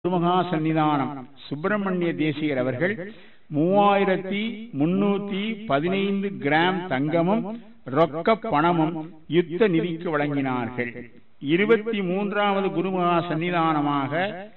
குருமகா சன்னிதானம் சுப்பிரமணிய தேசிகர் அவர்கள் மூவாயிரத்தி முன்னூத்தி பதினைந்து கிராம் தங்கமும் ரொக்க பணமும் யுத்த நிதிக்கு வழங்கினார்கள் இருபத்தி மூன்றாவது குருமகா சன்னிதானமாக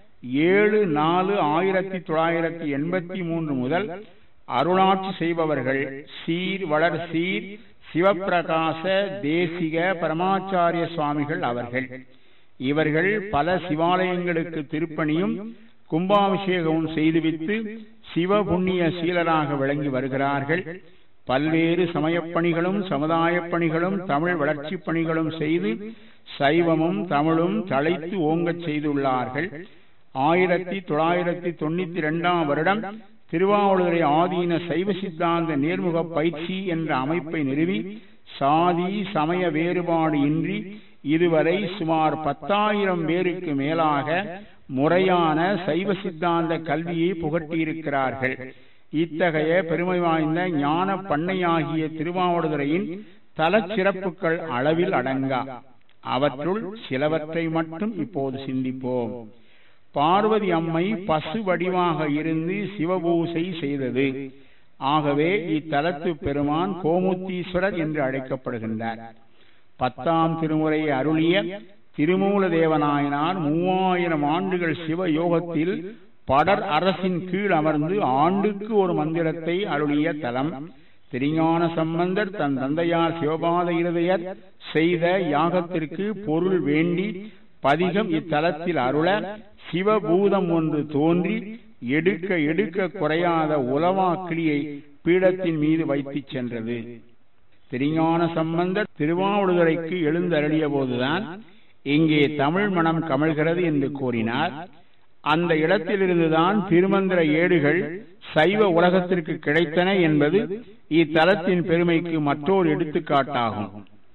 ஏழு நாலு ஆயிரத்தி தொள்ளாயிரத்தி எண்பத்தி மூன்று முதல் அருளாட்சி செய்பவர்கள் சீர் வளர் சீர் சிவப்பிரகாச தேசிக பரமாச்சாரிய சுவாமிகள் அவர்கள் இவர்கள் பல சிவாலயங்களுக்கு திருப்பணியும் கும்பாபிஷேகமும் செய்துவித்து சிவ புண்ணிய சீலராக விளங்கி வருகிறார்கள் பல்வேறு சமயப் பணிகளும் சமுதாய பணிகளும் தமிழ் வளர்ச்சி பணிகளும் செய்து சைவமும் தமிழும் தழைத்து ஓங்கச் செய்துள்ளார்கள் ஆயிரத்தி தொள்ளாயிரத்தி தொண்ணூத்தி இரண்டாம் வருடம் திருவாவூரை ஆதீன சைவ சித்தாந்த நேர்முக பயிற்சி என்ற அமைப்பை நிறுவி சாதி சமய வேறுபாடு இன்றி இதுவரை சுமார் பத்தாயிரம் பேருக்கு மேலாக முறையான சைவ சித்தாந்த கல்வியை புகட்டியிருக்கிறார்கள் இத்தகைய பெருமை வாய்ந்த ஞான பண்ணையாகிய திருவாவடுதுறையின் தலச்சிறப்புகள் அளவில் அடங்கா அவற்றுள் சிலவற்றை மட்டும் இப்போது சிந்திப்போம் பார்வதி அம்மை பசு வடிவாக இருந்து சிவபூசை செய்தது ஆகவே இத்தலத்து பெருமான் கோமுத்தீஸ்வரர் என்று அழைக்கப்படுகின்றார் பத்தாம் திருமுறையை அருளிய திருமூல தேவநாயனார் மூவாயிரம் ஆண்டுகள் சிவ யோகத்தில் படர் அரசின் கீழ் அமர்ந்து ஆண்டுக்கு ஒரு மந்திரத்தை அருளிய தலம் திருஞான சம்பந்தர் தன் தந்தையார் சிவபாத இருதயர் செய்த யாகத்திற்கு பொருள் வேண்டி பதிகம் இத்தலத்தில் அருள சிவபூதம் ஒன்று தோன்றி எடுக்க எடுக்க குறையாத உலவா கிளியை பீடத்தின் மீது வைத்துச் சென்றது திருஞான சம்பந்தர் திருவாவூதுரைக்கு எழுந்தருளிய போதுதான் இங்கே தமிழ் மனம் கமழ்கிறது என்று கூறினார் அந்த இடத்திலிருந்துதான் திருமந்திர ஏடுகள் சைவ உலகத்திற்கு கிடைத்தன என்பது இத்தலத்தின் பெருமைக்கு மற்றொரு எடுத்துக்காட்டாகும்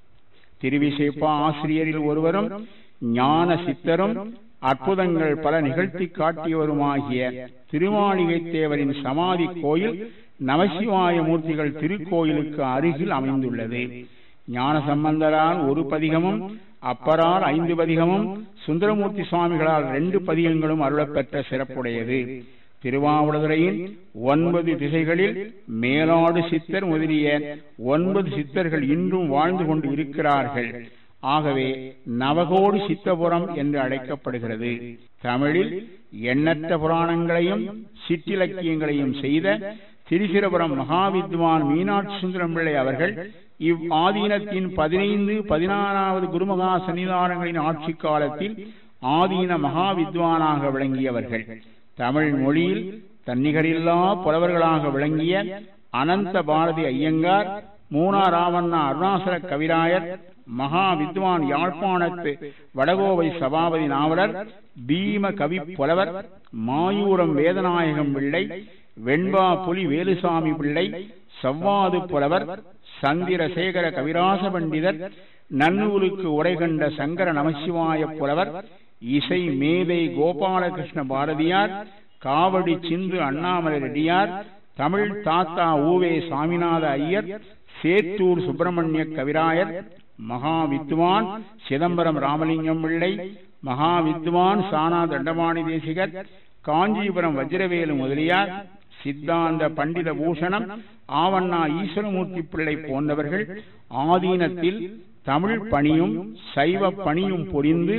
திருவிசேப்பா ஆசிரியரில் ஒருவரும் ஞான சித்தரும் அற்புதங்கள் பல நிகழ்த்தி காட்டியவருமாகிய திருமாளிகை தேவரின் சமாதி கோயில் நமசிவாய மூர்த்திகள் திருக்கோயிலுக்கு அருகில் அமைந்துள்ளது ஞான சம்பந்தரால் ஒரு பதிகமும் அப்பரால் ஐந்து பதிகமும் சுந்தரமூர்த்தி சுவாமிகளால் ரெண்டு பதிகங்களும் அருளப்பெற்ற சிறப்புடையது திருவாவூதுறையின் ஒன்பது திசைகளில் மேலாடு சித்தர் முதலிய ஒன்பது சித்தர்கள் இன்றும் வாழ்ந்து கொண்டு இருக்கிறார்கள் ஆகவே நவகோடி சித்தபுரம் என்று அழைக்கப்படுகிறது தமிழில் எண்ணற்ற புராணங்களையும் சிற்றிலக்கியங்களையும் செய்த திரிசிரபுரம் மகாவித்வான் மீனாட்சி சுந்தரம் பிள்ளை அவர்கள் இவ் ஆதீனத்தின் பதினைந்து பதினாறாவது குருமகா சன்னிதானங்களின் ஆட்சி காலத்தில் ஆதீன மகாவித்வானாக விளங்கியவர்கள் தமிழ் மொழியில் தன்னிகரில்லா புலவர்களாக விளங்கிய அனந்த பாரதி ஐயங்கார் மூனா ராவண்ணா அருணாசல கவிராயர் மகா வித்வான் யாழ்ப்பாணத்து வடகோவை சபாபதி நாவலர் பீம கவி புலவர் மாயூரம் வேதநாயகம் பிள்ளை வெண்பா புலி வேலுசாமி பிள்ளை சவ்வாது புலவர் சந்திரசேகர கவிராச பண்டிதர் நன்னூலுக்கு உரை கண்ட சங்கர நமசிவாய புலவர் இசை மேதை கோபாலகிருஷ்ண பாரதியார் காவடி சிந்து அண்ணாமலை ரெட்டியார் தமிழ் தாத்தா ஊவே சாமிநாத ஐயர் சேத்தூர் சுப்பிரமணிய கவிராயர் மகா வித்வான் சிதம்பரம் ராமலிங்கம் பிள்ளை மகா வித்வான் சானா தண்டபாணி தேசிகர் காஞ்சிபுரம் வஜ்ரவேலு முதலியார் சித்தாந்த பண்டித பூஷணம் ஆவண்ணா ஈஸ்வரமூர்த்தி பிள்ளை போன்றவர்கள் ஆதீனத்தில் தமிழ் பணியும் சைவ பணியும் பொறிந்து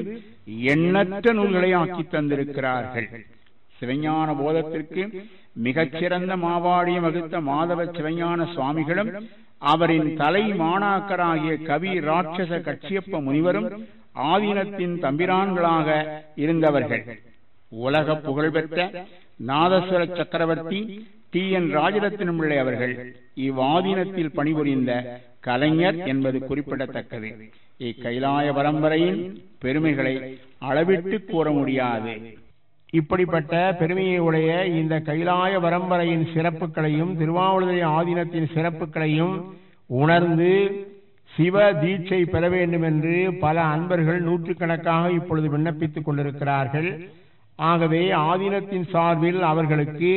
எண்ணற்ற நூல்களை ஆக்கி தந்திருக்கிறார்கள் சிவஞான போதத்திற்கு மிகச்சிறந்த மாவாடியம் வகுத்த மாதவ சிவஞான சுவாமிகளும் அவரின் தலை மாணாக்கராகிய கவி ராட்சச கட்சியப்ப முனிவரும் ஆதீனத்தின் தம்பிரான்களாக இருந்தவர்கள் உலக புகழ்பெற்ற நாதஸ்வர சக்கரவர்த்தி டி என் ராஜரத்னம் பிள்ளை அவர்கள் இவ்வாதீனத்தில் பணிபுரிந்த கலைஞர் என்பது குறிப்பிடத்தக்கது இக்கைலாய பரம்பரையின் பெருமைகளை அளவிட்டு கூற முடியாது இப்படிப்பட்ட பெருமையை உடைய இந்த கைலாய பரம்பரையின் சிறப்புகளையும் திருவாவூதுரை ஆதீனத்தின் சிறப்புகளையும் உணர்ந்து சிவ தீட்சை பெற வேண்டும் என்று பல அன்பர்கள் நூற்றுக்கணக்காக இப்பொழுது விண்ணப்பித்துக் கொண்டிருக்கிறார்கள் ஆகவே ஆதீனத்தின் சார்பில் அவர்களுக்கு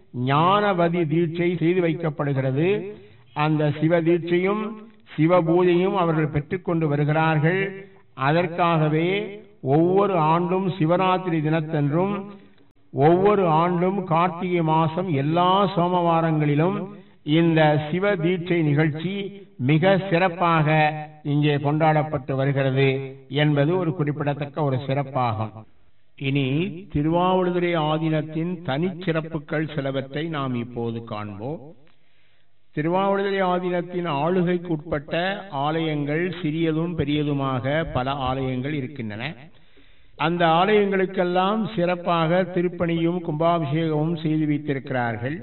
ஞானவதி தீட்சை செய்து வைக்கப்படுகிறது அந்த சிவ தீட்சையும் சிவ பூஜையும் அவர்கள் பெற்றுக்கொண்டு வருகிறார்கள் அதற்காகவே ஒவ்வொரு ஆண்டும் சிவராத்திரி தினத்தன்றும் ஒவ்வொரு ஆண்டும் கார்த்திகை மாசம் எல்லா சோமவாரங்களிலும் இந்த சிவ தீட்சை நிகழ்ச்சி மிக சிறப்பாக இங்கே கொண்டாடப்பட்டு வருகிறது என்பது ஒரு குறிப்பிடத்தக்க ஒரு சிறப்பாகும் இனி திருவாவடுதுறை ஆதீனத்தின் தனிச்சிறப்புகள் சிலவற்றை நாம் இப்போது காண்போம் திருவாவடுதுறை ஆதீனத்தின் ஆளுகைக்கு உட்பட்ட ஆலயங்கள் சிறியதும் பெரியதுமாக பல ஆலயங்கள் இருக்கின்றன அந்த ஆலயங்களுக்கெல்லாம் சிறப்பாக திருப்பணியும் கும்பாபிஷேகமும் செய்து வைத்திருக்கிறார்கள்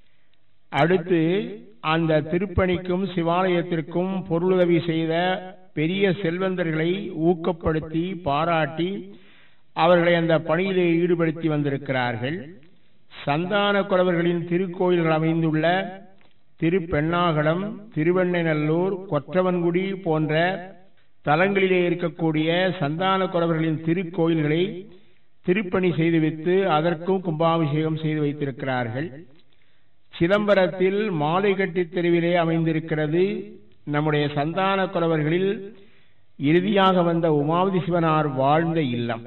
அடுத்து அந்த திருப்பணிக்கும் சிவாலயத்திற்கும் பொருளுதவி செய்த பெரிய செல்வந்தர்களை ஊக்கப்படுத்தி பாராட்டி அவர்களை அந்த பணியிலே ஈடுபடுத்தி வந்திருக்கிறார்கள் சந்தான குறவர்களின் திருக்கோயில்கள் அமைந்துள்ள திருப்பெண்ணாகடம் திருவெண்ணநல்லூர் கொற்றவன்குடி போன்ற தலங்களிலே இருக்கக்கூடிய சந்தான குறவர்களின் திருக்கோயில்களை திருப்பணி செய்துவித்து அதற்கும் கும்பாபிஷேகம் செய்து வைத்திருக்கிறார்கள் சிதம்பரத்தில் மாலைகட்டி தெருவிலே அமைந்திருக்கிறது நம்முடைய சந்தான குறவர்களில் இறுதியாக வந்த உமாவதி சிவனார் வாழ்ந்த இல்லம்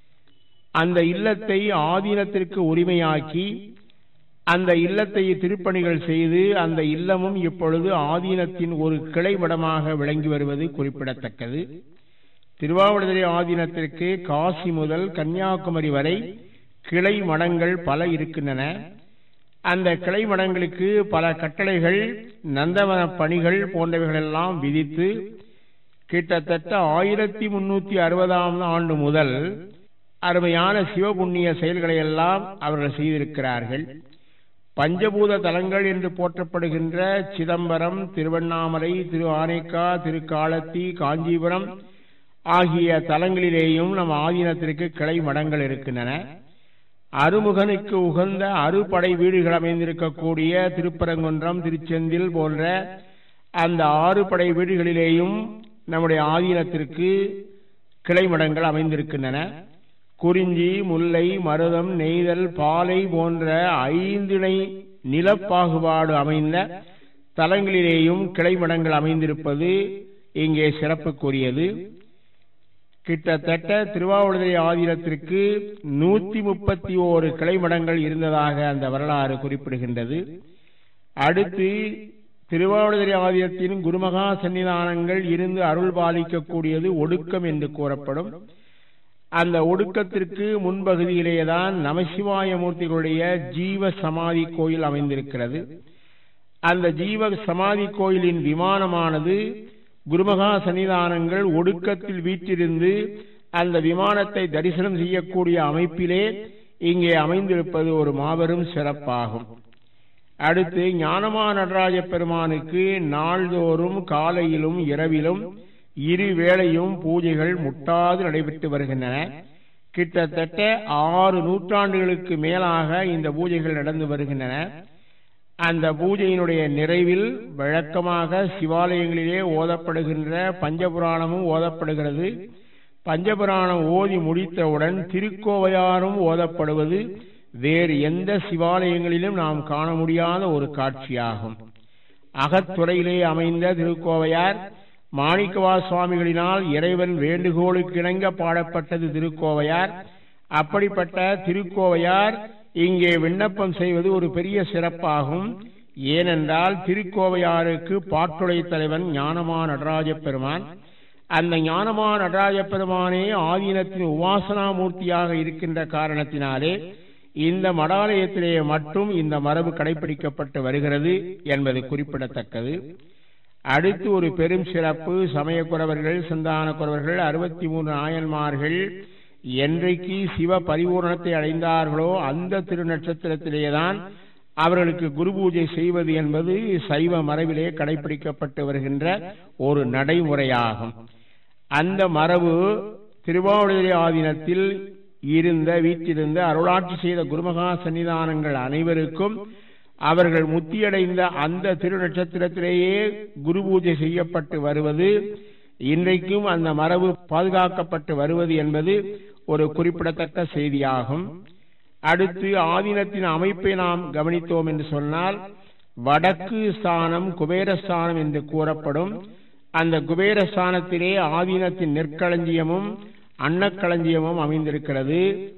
அந்த இல்லத்தை ஆதீனத்திற்கு உரிமையாக்கி அந்த இல்லத்தை திருப்பணிகள் செய்து அந்த இல்லமும் இப்பொழுது ஆதீனத்தின் ஒரு கிளை மடமாக விளங்கி வருவது குறிப்பிடத்தக்கது திருவாவடுதுறை ஆதீனத்திற்கு காசி முதல் கன்னியாகுமரி வரை கிளை மடங்கள் பல இருக்கின்றன அந்த கிளை மடங்களுக்கு பல கட்டளைகள் நந்தவன பணிகள் போன்றவைகளெல்லாம் விதித்து கிட்டத்தட்ட ஆயிரத்தி முன்னூத்தி அறுபதாம் ஆண்டு முதல் அருமையான சிவபுண்ணிய செயல்களை எல்லாம் அவர்கள் செய்திருக்கிறார்கள் பஞ்சபூத தலங்கள் என்று போற்றப்படுகின்ற சிதம்பரம் திருவண்ணாமலை திரு ஆனைக்கா திருக்காலத்தி காஞ்சிபுரம் ஆகிய தலங்களிலேயும் நம் ஆதீனத்திற்கு கிளை மடங்கள் இருக்கின்றன அருமுகனுக்கு உகந்த அறுபடை வீடுகள் அமைந்திருக்கக்கூடிய திருப்பரங்குன்றம் திருச்செந்தில் போன்ற அந்த ஆறு படை வீடுகளிலேயும் நம்முடைய ஆதீனத்திற்கு கிளை மடங்கள் அமைந்திருக்கின்றன குறிஞ்சி முல்லை மருதம் நெய்தல் பாலை போன்ற ஐந்திணை நிலப்பாகுபாடு அமைந்த தலங்களிலேயும் கிளை மடங்கள் அமைந்திருப்பது இங்கே சிறப்புக்குரியது கிட்டத்தட்ட திருவாவூதுரை ஆதீனத்திற்கு நூத்தி முப்பத்தி ஓரு கிளை மடங்கள் இருந்ததாக அந்த வரலாறு குறிப்பிடுகின்றது அடுத்து திருவாவூதுரை ஆதீனத்தின் குருமகா சன்னிதானங்கள் இருந்து அருள் பாலிக்கக்கூடியது ஒடுக்கம் என்று கூறப்படும் அந்த ஒடுக்கத்திற்கு முன்பகுதியிலேதான் நமசிவாய மூர்த்திகளுடைய ஜீவ சமாதி கோயில் அமைந்திருக்கிறது அந்த ஜீவ சமாதி கோயிலின் விமானமானது குருமகா சன்னிதானங்கள் ஒடுக்கத்தில் வீற்றிருந்து அந்த விமானத்தை தரிசனம் செய்யக்கூடிய அமைப்பிலே இங்கே அமைந்திருப்பது ஒரு மாபெரும் சிறப்பாகும் அடுத்து ஞானமா நடராஜ பெருமானுக்கு நாள்தோறும் காலையிலும் இரவிலும் இரு வேளையும் பூஜைகள் முட்டாது நடைபெற்று வருகின்றன கிட்டத்தட்ட ஆறு நூற்றாண்டுகளுக்கு மேலாக இந்த பூஜைகள் நடந்து வருகின்றன அந்த பூஜையினுடைய நிறைவில் வழக்கமாக சிவாலயங்களிலே ஓதப்படுகின்ற பஞ்சபுராணமும் ஓதப்படுகிறது பஞ்சபுராணம் ஓதி முடித்தவுடன் திருக்கோவையாரும் ஓதப்படுவது வேறு எந்த சிவாலயங்களிலும் நாம் காண முடியாத ஒரு காட்சியாகும் அகத்துறையிலே அமைந்த திருக்கோவையார் மாணிக்கவா சுவாமிகளினால் இறைவன் வேண்டுகோளுக்கு இணங்க பாடப்பட்டது திருக்கோவையார் அப்படிப்பட்ட திருக்கோவையார் இங்கே விண்ணப்பம் செய்வது ஒரு பெரிய சிறப்பாகும் ஏனென்றால் திருக்கோவையாருக்கு பாட்டுடை தலைவன் ஞானமா நடராஜ பெருமான் அந்த ஞானமா நடராஜ பெருமானே ஆதீனத்தின் உபாசனா மூர்த்தியாக இருக்கின்ற காரணத்தினாலே இந்த மடாலயத்திலே மட்டும் இந்த மரபு கடைபிடிக்கப்பட்டு வருகிறது என்பது குறிப்பிடத்தக்கது அடுத்து ஒரு பெரும் சிறப்பு சமயக்குறவர்கள் சந்தான குறவர்கள் அறுபத்தி மூன்று நாயன்மார்கள் என்றைக்கு சிவ பரிபூரணத்தை அடைந்தார்களோ அந்த திருநட்சத்திரத்திலேதான் அவர்களுக்கு குரு பூஜை செய்வது என்பது சைவ மரபிலே கடைபிடிக்கப்பட்டு வருகின்ற ஒரு நடைமுறையாகும் அந்த மரபு திருவாவூரை ஆதீனத்தில் இருந்த வீட்டிருந்த அருளாட்சி செய்த குருமகா சன்னிதானங்கள் அனைவருக்கும் அவர்கள் முத்தியடைந்த அந்த திரு நட்சத்திரத்திலேயே குரு பூஜை செய்யப்பட்டு வருவது இன்றைக்கும் அந்த மரபு பாதுகாக்கப்பட்டு வருவது என்பது ஒரு குறிப்பிடத்தக்க செய்தியாகும் அடுத்து ஆதீனத்தின் அமைப்பை நாம் கவனித்தோம் என்று சொன்னால் வடக்கு ஸ்தானம் குபேரஸ்தானம் என்று கூறப்படும் அந்த குபேரஸ்தானத்திலே ஆதீனத்தின் நெற்களஞ்சியமும் அன்னக்களஞ்சியமும் அமைந்திருக்கிறது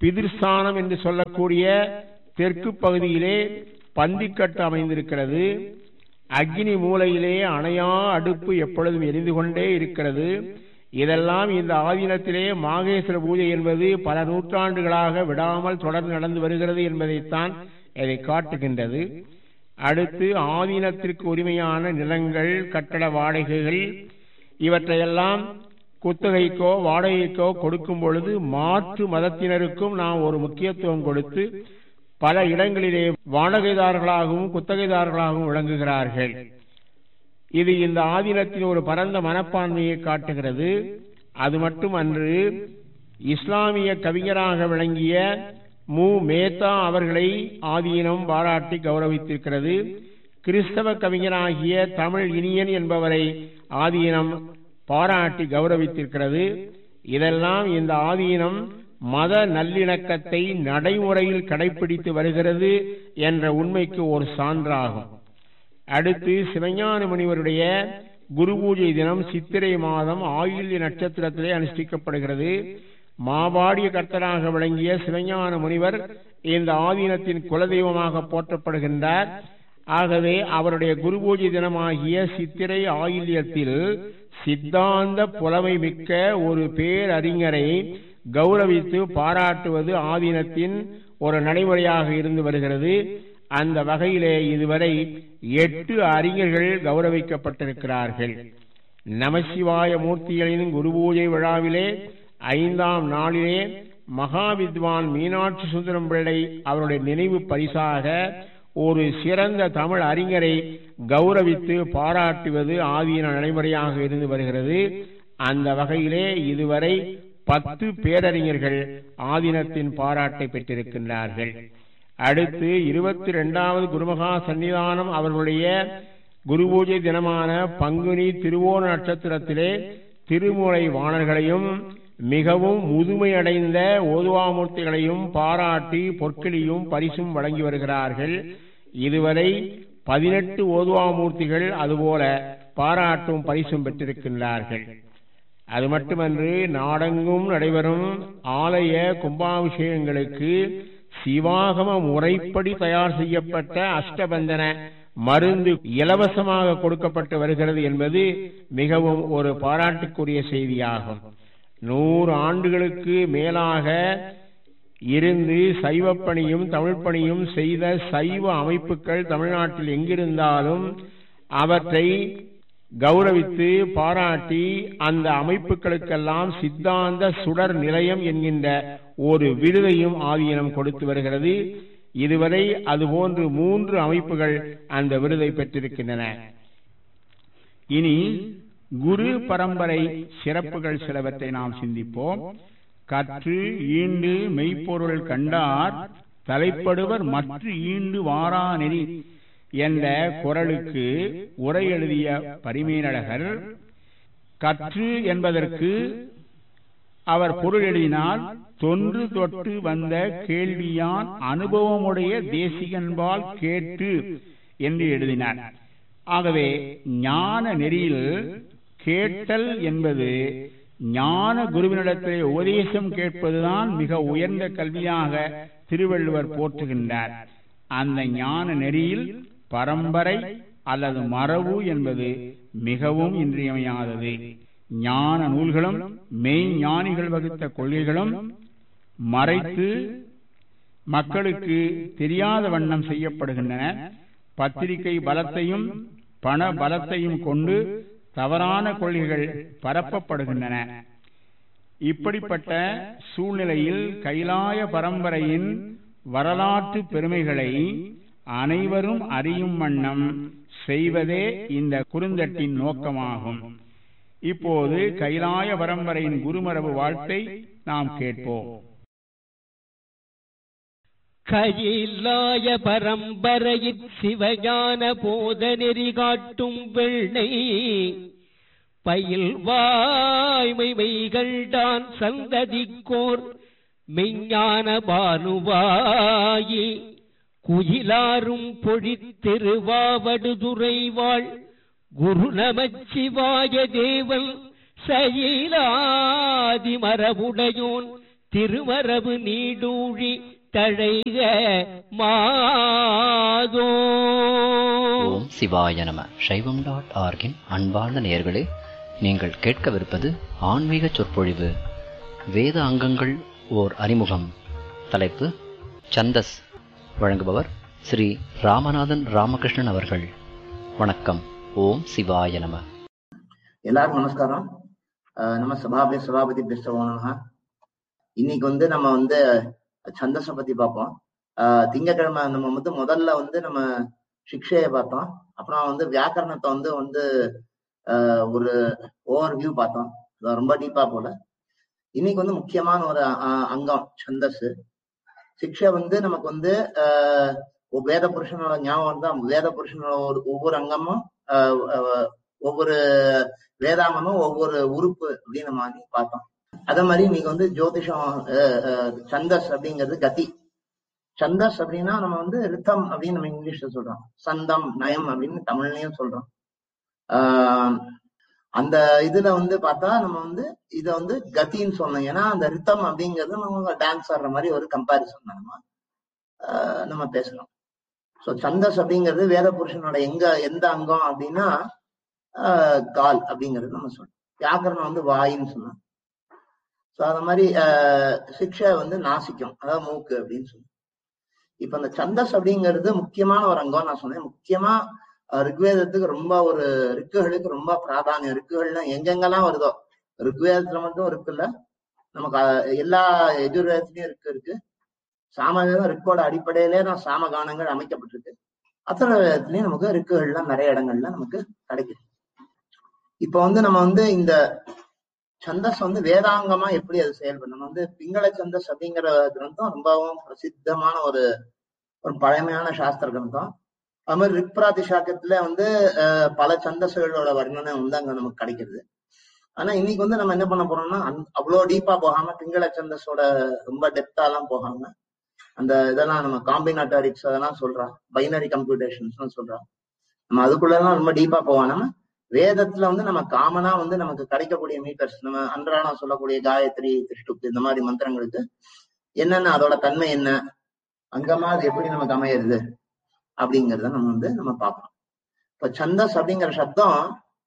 பிதிர்ஸ்தானம் என்று சொல்லக்கூடிய தெற்கு பகுதியிலே பந்திக்கட்டு அமைந்திருக்கிறது அக்னி மூலையிலே அணையா அடுப்பு எப்பொழுதும் எரிந்து கொண்டே இருக்கிறது இதெல்லாம் இந்த ஆதீனத்திலே மாகேஸ்வர பூஜை என்பது பல நூற்றாண்டுகளாக விடாமல் தொடர்ந்து நடந்து வருகிறது என்பதைத்தான் இதை காட்டுகின்றது அடுத்து ஆதீனத்திற்கு உரிமையான நிலங்கள் கட்டட வாடகைகள் இவற்றையெல்லாம் குத்தகைக்கோ வாடகைக்கோ கொடுக்கும் பொழுது மாற்று மதத்தினருக்கும் நாம் ஒரு முக்கியத்துவம் கொடுத்து பல இடங்களிலே வாடகைதாரர்களாகவும் குத்தகைதாரர்களாகவும் விளங்குகிறார்கள் இது இந்த ஆதீனத்தின் ஒரு பரந்த மனப்பான்மையை காட்டுகிறது அது மட்டுமன்று இஸ்லாமிய கவிஞராக விளங்கிய மு மேத்தா அவர்களை ஆதீனம் பாராட்டி கௌரவித்திருக்கிறது கிறிஸ்தவ கவிஞராகிய தமிழ் இனியன் என்பவரை ஆதீனம் பாராட்டி கௌரவித்திருக்கிறது இதெல்லாம் இந்த ஆதீனம் மத நல்லிணக்கத்தை நடைமுறையில் கடைபிடித்து வருகிறது என்ற உண்மைக்கு ஒரு சான்றாகும் அடுத்து சிவஞான முனிவருடைய குரு பூஜை தினம் சித்திரை மாதம் ஆயுள்ய நட்சத்திரத்திலே அனுஷ்டிக்கப்படுகிறது மாபாடிய கர்த்தராக விளங்கிய சிவஞான முனிவர் இந்த ஆதீனத்தின் குலதெய்வமாக போற்றப்படுகின்றார் ஆகவே அவருடைய குரு பூஜை தினமாகிய சித்திரை ஆயில்யத்தில் சித்தாந்த புலமை மிக்க ஒரு பேரறிஞரை கௌரவித்து பாராட்டுவது ஆதீனத்தின் ஒரு நடைமுறையாக இருந்து வருகிறது அந்த வகையிலே இதுவரை எட்டு அறிஞர்கள் கௌரவிக்கப்பட்டிருக்கிறார்கள் நமசிவாய மூர்த்திகளின் குரு பூஜை விழாவிலே ஐந்தாம் நாளிலே மகாவித்வான் மீனாட்சி சுந்தரம் பிள்ளை அவருடைய நினைவு பரிசாக ஒரு சிறந்த தமிழ் அறிஞரை கௌரவித்து பாராட்டுவது ஆதீன நடைமுறையாக இருந்து வருகிறது அந்த வகையிலே இதுவரை பத்து பேரறிஞர்கள் ஆதீனத்தின் பாராட்டை பெற்றிருக்கின்றார்கள் அடுத்து இருபத்தி இரண்டாவது குருமகா சன்னிதானம் அவர்களுடைய குரு பூஜை தினமான பங்குனி திருவோண நட்சத்திரத்திலே திருமுறை வாணர்களையும் மிகவும் முதுமையடைந்த ஓதுவாமூர்த்திகளையும் பாராட்டி பொற்களியும் பரிசும் வழங்கி வருகிறார்கள் இதுவரை பதினெட்டு ஓதுவாமூர்த்திகள் அதுபோல பாராட்டும் பரிசும் பெற்றிருக்கின்றார்கள் அது மட்டுமன்று நாடெங்கும் நடைபெறும் ஆலய கும்பாபிஷேகங்களுக்கு சிவாகம முறைப்படி தயார் செய்யப்பட்ட அஷ்டபந்தன மருந்து இலவசமாக கொடுக்கப்பட்டு வருகிறது என்பது மிகவும் ஒரு பாராட்டுக்குரிய செய்தியாகும் நூறு ஆண்டுகளுக்கு மேலாக இருந்து சைவப்பணியும் தமிழ்ப்பணியும் செய்த சைவ அமைப்புகள் தமிழ்நாட்டில் எங்கிருந்தாலும் அவற்றை கௌரவித்து பாராட்டி அந்த அமைப்புகளுக்கெல்லாம் சித்தாந்த சுடர் நிலையம் என்கின்ற ஒரு விருதையும் ஆதீனம் கொடுத்து வருகிறது இதுவரை அதுபோன்று மூன்று அமைப்புகள் அந்த விருதை பெற்றிருக்கின்றன இனி குரு பரம்பரை சிறப்புகள் சிலவற்றை நாம் சிந்திப்போம் கற்று ஈண்டு மெய்ப்பொருள் கண்டார் தலைப்படுவர் மற்ற ஈண்டு வாரா நெறி என்ற குரலுக்கு உரை எழுதிய பரிமேலழகர் கற்று என்பதற்கு அவர் பொருள் எழுதினால் தொன்று தொட்டு வந்த கேள்வியான் அனுபவமுடைய தேசிகன்பால் கேட்டு என்று எழுதினார் ஆகவே ஞான நெறியில் கேட்டல் என்பது ஞான குருவினிடத்திலே உபதேசம் கேட்பதுதான் மிக உயர்ந்த கல்வியாக திருவள்ளுவர் போற்றுகின்றார் அந்த ஞான நெறியில் பரம்பரை அல்லது மரபு என்பது மிகவும் இன்றியமையாதது ஞான நூல்களும் மெய் ஞானிகள் வகுத்த கொள்கைகளும் மறைத்து மக்களுக்கு தெரியாத வண்ணம் செய்யப்படுகின்றன பத்திரிகை பலத்தையும் பண பலத்தையும் கொண்டு தவறான கொள்கைகள் பரப்பப்படுகின்றன இப்படிப்பட்ட சூழ்நிலையில் கைலாய பரம்பரையின் வரலாற்று பெருமைகளை அனைவரும் அறியும் வண்ணம் செய்வதே இந்த குறுந்தட்டின் நோக்கமாகும் இப்போது கைலாய பரம்பரையின் குருமரபு வாழ்த்தை நாம் கேட்போம் கையிலாய பரம்பரையிற் சிவஞான போத நெறி காட்டும் வெள்ளை பயில் வாய்மை மெய்கள்டான் சந்ததிக்கோர் மெஞ்ஞான பானுவாயி குயிலாரும் பொழித்திருவாவடுதுறை வாழ் குரு நமச்சிவாய தேவன் சயிலாதி மரபுடையோன் திருமரபு நீடூழி தழைக மாதோ ஓம் சிவாய நம சைவம் டாட் ஆர்கின் அன்பார்ந்த நேயர்களே நீங்கள் கேட்கவிருப்பது ஆன்மீக சொற்பொழிவு வேத அங்கங்கள் ஓர் அறிமுகம் தலைப்பு சந்தஸ் வழங்குபவர் ஸ்ரீ ராமநாதன் ராமகிருஷ்ணன் அவர்கள் வணக்கம் ஓம் சிவாய நம எல்லாருக்கும் நமஸ்காரம் அஹ் நம்ம சபாபதி சபாபதி பேசுவோம்னா இன்னைக்கு வந்து நம்ம வந்து சந்தஸ பத்தி பார்ப்போம் ஆஹ் திங்கட்கிழமை நம்ம வந்து முதல்ல வந்து நம்ம சிக்ஷையை பார்த்தோம் அப்புறம் வந்து வியாக்கரணத்தை வந்து வந்து ஆஹ் ஒரு ஓவர் வியூ பார்த்தோம் அது ரொம்ப டீப்பா போல இன்னைக்கு வந்து முக்கியமான ஒரு அ- அங்கம் சந்தஸ் சிக்ஷை வந்து நமக்கு வந்து ஆஹ் ஒ- வேத புருஷனோட ஞாபகம் தான் வேத புருஷனோட ஒரு ஒவ்வொரு அங்கமும் ஆஹ் ஆஹ் ஒவ்வொரு வேதாங்கமும் ஒவ்வொரு உறுப்பு அப்படின்னு நம்ம அன்னைக்கு பார்த்தோம் அதே மாதிரி இன்னைக்கு வந்து ஜோதிஷம் அஹ், அஹ், சந்தஸ் அப்படிங்கிறது கதி சந்தஸ் அப்படின்னா நம்ம வந்து ரித்தம் அப்படின்னு நம்ம இங்கிலீஷ்ல சொல்றோம் சந்தம் நயம் அப்படின்னு தமிழ்லயும் சொல்றோம் ஆஹ் அந்த இதுல வந்து பார்த்தா நம்ம வந்து இத வந்து கத்தின்னு சொன்னோம் ஏன்னா அந்த ரித்தம் அப்படிங்கிறது நம்ம டான்ஸ் ஆடுற மாதிரி ஒரு கம்பாரிசன் நம்ம ஆஹ் நம்ம பேசலாம் சோ சந்தஸ் அப்படிங்கிறது வேத புருஷனோட எங்க எந்த அங்கம் அப்படின்னா ஆஹ் கால் அப்படிங்கிறது நம்ம சொல்றோம் வியாக்கரணம் வந்து வாயின்னு சொன்னோம் சோ அந்த மாதிரி ஆஹ் சிக்ஷை வந்து நாசிக்கும் அதாவது மூக்கு அப்படின்னு சொல்லி இப்ப அந்த சந்தஸ் அப்படிங்கிறது முக்கியமான ஒரு அங்கம் நான் சொன்னேன் முக்கியமா அஹ், ரிக்வேதத்துக்கு ரொம்ப ஒரு ரிக்குகளுக்கு ரொம்ப பிராதானியம் ரிக்குகள்லாம் எங்கெங்கெல்லாம் வருதோ ரிக்வேதத்துல மட்டும் இருக்கு இல்ல நமக்கு அஹ், எல்லா எதிர்வேதத்திலயும் இருக்கு இருக்கு சாமவேதம் ரிக்கோட அடிப்படையிலே தான் சாமகானங்கள் அமைக்கப்பட்டிருக்கு அத்தனை வேதத்திலயும் நமக்கு ரிக்குகள்லாம் நிறைய இடங்கள்ல நமக்கு கிடைக்குது இப்ப வந்து நம்ம வந்து இந்த சந்தஸ் வந்து வேதாங்கமா எப்படி அது செயல்படும் நம்ம வந்து பிங்கள சந்தஸ் அப்படிங்கிற கிரந்தம் ரொம்பவும் பிரசித்தமான ஒரு ஒரு பழமையான சாஸ்திர கிரந்தம் அது மாதிரி ரிக்பிராதி சாக்கத்துல வந்து அஹ், பல சந்தஸ்களோட வர்ணனை வந்து அங்க நமக்கு கிடைக்குது ஆனா இன்னைக்கு வந்து நம்ம என்ன பண்ண போறோம்னா அந்த- அவ்வளவு டீப்பா போகாம பிங்கள சந்தஸோட ரொம்ப டெப்தா எல்லாம் போகாம அந்த இதெல்லாம் நம்ம காம்பினாட்டாரிக்ஸ் அதெல்லாம் சொல்றோம் பைனரி கம்ப்யூட்டேஷன்ஸ் சொல்றோம் நம்ம அதுக்குள்ள எல்லாம் ரொம்ப டீப்பா போவோம் நம்ம வேதத்துல வந்து நம்ம காமனா வந்து நமக்கு கிடைக்கக்கூடிய மீட்டர்ஸ் நம்ம அன்றாடம் சொல்லக்கூடிய காயத்ரி திருஷ்டுப்பு இந்த மாதிரி மந்திரங்களுக்கு என்னென்ன அதோட தன்மை என்ன அங்கமா அது எப்படி நமக்கு அமையிறது அப்படிங்கறத நம்ம வந்து நம்ம பார்ப்போம் இப்ப சந்தஸ் அப்படிங்கிற சப்தம்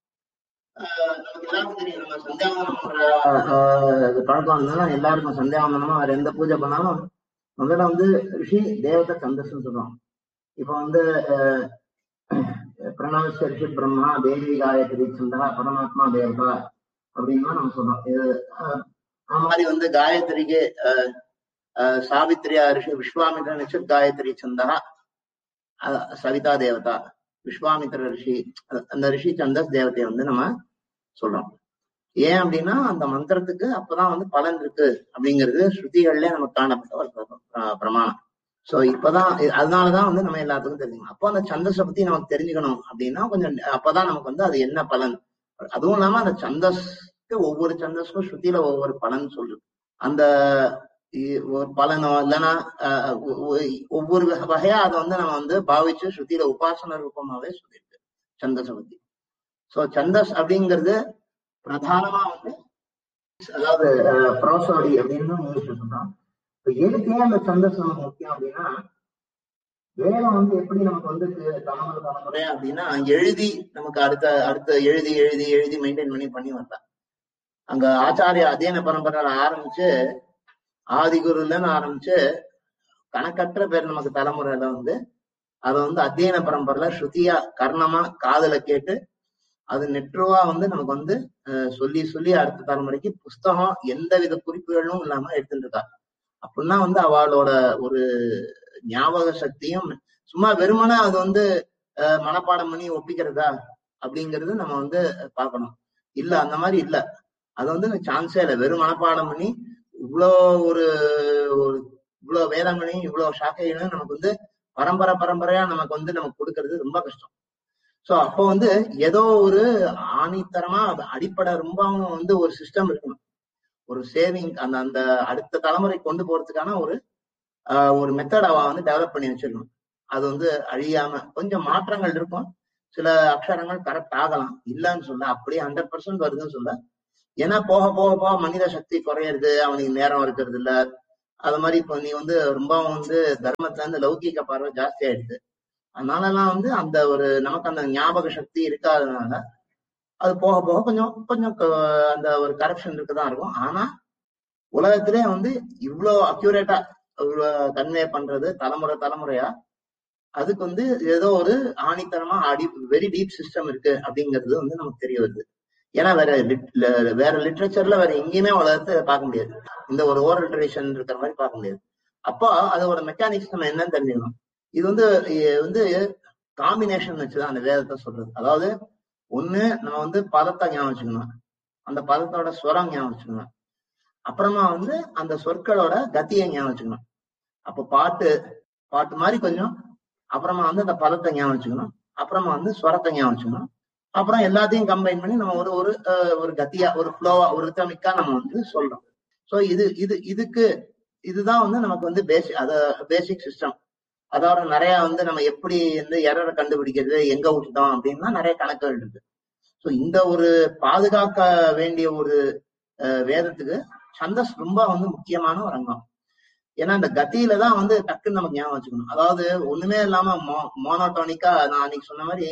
ஆஹ், நமக்கு எல்லாருக்கும் தெரியும் நம்ம சந்தியாவந்தனம் பண்ற ஆஹ், இது பழக்கம் இருந்தாலும் எல்லாருக்கும் சந்தியாவந்தனமா வேற எந்த பூஜை பண்ணாலும் முதல்ல வந்து ரிஷி தேவதை சந்தஸ்ன்னு சொல்றோம் இப்ப வந்து ஆஹ், பிரணவஸ்ய ரிஷி பிரம்மா தேவி காயத்ரி சந்தா பரமாத்மா தேவதா அப்படின்னா நம்ம சொல்றோம் இது ஆஹ், அந்த மாதிரி வந்து காயத்ரிக்கு ஆஹ், ஆஹ், சாவித்ரியா ரிஷி விஸ்வாமித்ர நிச்சித் காயத்ரி சந்தா அஹ், சவிதா தேவதா விஸ்வாமித்ர ரிஷி அஹ், அந்த ரிஷி சந்தஸ் தேவதையை வந்து நம்ம சொல்றோம் ஏன் அப்படின்னா அந்த மந்திரத்துக்கு அப்பதான் வந்து பலன் இருக்கு அப்படிங்கிறது ஸ்ருதிகள்ல நமக்கு காணப்பட்ட ஒரு பிர- பிர- பிரமாணம் சோ இப்பதான் இ- அதனாலதான் வந்து நம்ம எல்லாத்துக்கும் தெரிஞ்சுக்கணும் அப்போ அந்த சந்தஸை பத்தி நமக்கு தெரிஞ்சுக்கணும் அப்படின்னா கொஞ்சம் அப்பதான் நமக்கு வந்து அது என்ன பலன் அதுவும் இல்லாம அந்த சந்தஸ்க்கு ஒவ்வொரு சந்தஸ்க்கும் ஸ்ருதியில ஒவ்வொரு பலன் சொல்லுது அந்த இ- ஒரு பலனோ இல்லைன்னா அஹ், ஒ- ஒ- ஒவ்வொரு வகை- வகையா அதை வந்து நம்ம வந்து பாவிச்சு ஸ்ருதியில உபாசன ரூபமாவே சொல்லியிருக்கு சந்தஸை பத்தி சோ சந்தஸ் அப்படிங்கிறது பிரதானமா வந்து அதாவது ப்ரோசோடி அப்படின்னு இங்கிலீஷ்ல சொல்றோம் இப்ப எதுக்கு ஏன் அந்த சந்தஸ் நமக்கு முக்கியம் அப்படின்னா வேதம் வந்து எப்படி நமக்கு வந்து தி- தலைமுறை தலைமுறை அப்படின்னா எழுதி நமக்கு அடுத்த அடுத்த எழுதி எழுதி எழுதி மெயின்டைன் பண்ணி பண்ணி வந்தான் அங்க ஆச்சாரிய அத்தியன பரம்பரையில ஆரம்பிச்சு ஆதிகுருலன்னு ஆரம்பிச்சு கணக்கற்ற பேர் நமக்கு தலைமுறையில வந்து அதை வந்து அத்தியன பரம்பரையில ஸ்ருதியா கர்ணமா காதுல கேட்டு அது நெட்ருவா வந்து நமக்கு வந்து அஹ், சொல்லி சொல்லி அடுத்த தலைமுறைக்கு புஸ்தகம் எந்த வித குறிப்புகளும் இல்லாம எடுத்துட்டு இருக்கா அப்படின்னா வந்து அவளோட ஒரு ஞாபக சக்தியும் சும்மா வெறுமனே அது வந்து அஹ், மனப்பாடம் பண்ணி ஒப்பிக்கிறதா அப்படிங்கிறது நம்ம வந்து பார்க்கணும் இல்ல அந்த மாதிரி இல்ல அது வந்து சான்ஸே இல்லை வெறும் மனப்பாடம் பண்ணி இவ்வளோ ஒரு ஒரு இவ்வளவு வேதங்களையும் இவ்வளவு சாக்கைகளையும் நமக்கு வந்து பரம்பரை பரம்பரையா நமக்கு வந்து நமக்கு கொடுக்கறது ரொம்ப கஷ்டம் சோ அப்போ வந்து ஏதோ ஒரு ஆணித்தரமா அது அடிப்படை ரொம்பவும் வந்து ஒரு சிஸ்டம் இருக்கணும் ஒரு சேவிங் அந்த அந்த அடுத்த தலைமுறை கொண்டு போறதுக்கான ஒரு ஆஹ், ஒரு மெத்தட் அவ வந்து டெவலப் பண்ணி வச்சிருக்கணும் அது வந்து அழியாம கொஞ்சம் மாற்றங்கள் இருக்கும் சில அக்ஷரங்கள் கரெக்ட் ஆகலாம் இல்லைன்னு சொல்ல அப்படியே ஹண்ட்ரட் பர்சன்ட் வருதுன்னு சொல்ல ஏன்னா போக போக போக மனித சக்தி குறையிறது அவனுக்கு நேரம் இருக்கிறது இல்ல அது மாதிரி இப்போ நீ வந்து ரொம்ப வந்து தர்மத்துல இருந்து லௌகிக பார்வை ஜாஸ்தி ஆயிடுது அதனாலலாம் வந்து அந்த ஒரு நமக்கு அந்த ஞாபக சக்தி இருக்காதனால அது போக போக கொஞ்சம் கொஞ்சம் க- அந்த ஒரு கரப்ஷன் இருக்குதான் இருக்கும் ஆனா உலகத்திலே வந்து இவ்வளோ அக்யூரேட்டா இவ்வளோ கன்வே பண்றது தலைமுறை தலைமுறையா அதுக்கு வந்து ஏதோ ஒரு ஆணித்தனமா அடி வெரி டீப் சிஸ்டம் இருக்கு அப்படிங்கிறது வந்து நமக்கு தெரிய வருது ஏன்னா வேற lit- ல- வேற லிட்ரேச்சர்ல வேற எங்கேயுமே உலகத்தை பார்க்க முடியாது இந்த ஒரு ஓரல் ட்ரெடிஷன் இருக்கிற மாதிரி பார்க்க முடியாது அப்போ அதோட மெக்கானிக்ஸ் நம்ம என்னன்னு தெரிஞ்சுக்கணும் இது வந்து இ- வந்து காம்பினேஷன் வச்சுதான் அந்த வேதத்தை சொல்றது அதாவது ஒண்ணு நம்ம வந்து பதத்தை ஞாபகம் வச்சுக்கணும் அந்த பதத்தோட ஸ்வரம் ஞாபகம் வச்சுக்கணும் அப்புறமா வந்து அந்த சொற்களோட கத்தியை ஞாபகம் வச்சுக்கணும் அப்போ பாட்டு பாட்டு மாதிரி கொஞ்சம் அப்புறமா வந்து அந்த பதத்தை ஞாபகம் வச்சுக்கணும் அப்புறமா வந்து ஸ்வரத்தை ஞாபகம் வச்சுக்கணும் அப்புறம் எல்லாத்தையும் கம்பைன் பண்ணி நம்ம ஒரு ஒரு அஹ், ஒரு கத்தியா ஒரு ஃப்ளோவா ஒரு ரித்தமிக்கா நம்ம வந்து சொல்றோம் சோ இது இது இதுக்கு இதுதான் வந்து நமக்கு வந்து பேசிக் அத பேசிக் சிஸ்டம் அதோட நிறைய வந்து நம்ம எப்படி வந்து எரரை கண்டுபிடிக்கிறது எங்க விட்டுட்டோம் அப்படின்னா நிறைய கணக்குகள் இருக்கு சோ இந்த ஒரு பாதுகாக்க வேண்டிய ஒரு அஹ், வேதத்துக்கு சந்தஸ் ரொம்ப வந்து முக்கியமான ஒரு அங்கம் ஏன்னா இந்த கத்தியில தான் வந்து டக்குன்னு நமக்கு ஞாபகம் வச்சுக்கணும் அதாவது ஒண்ணுமே இல்லாம மோ மோனோட்டோனிக்கா நான் அன்னைக்கு சொன்ன மாதிரி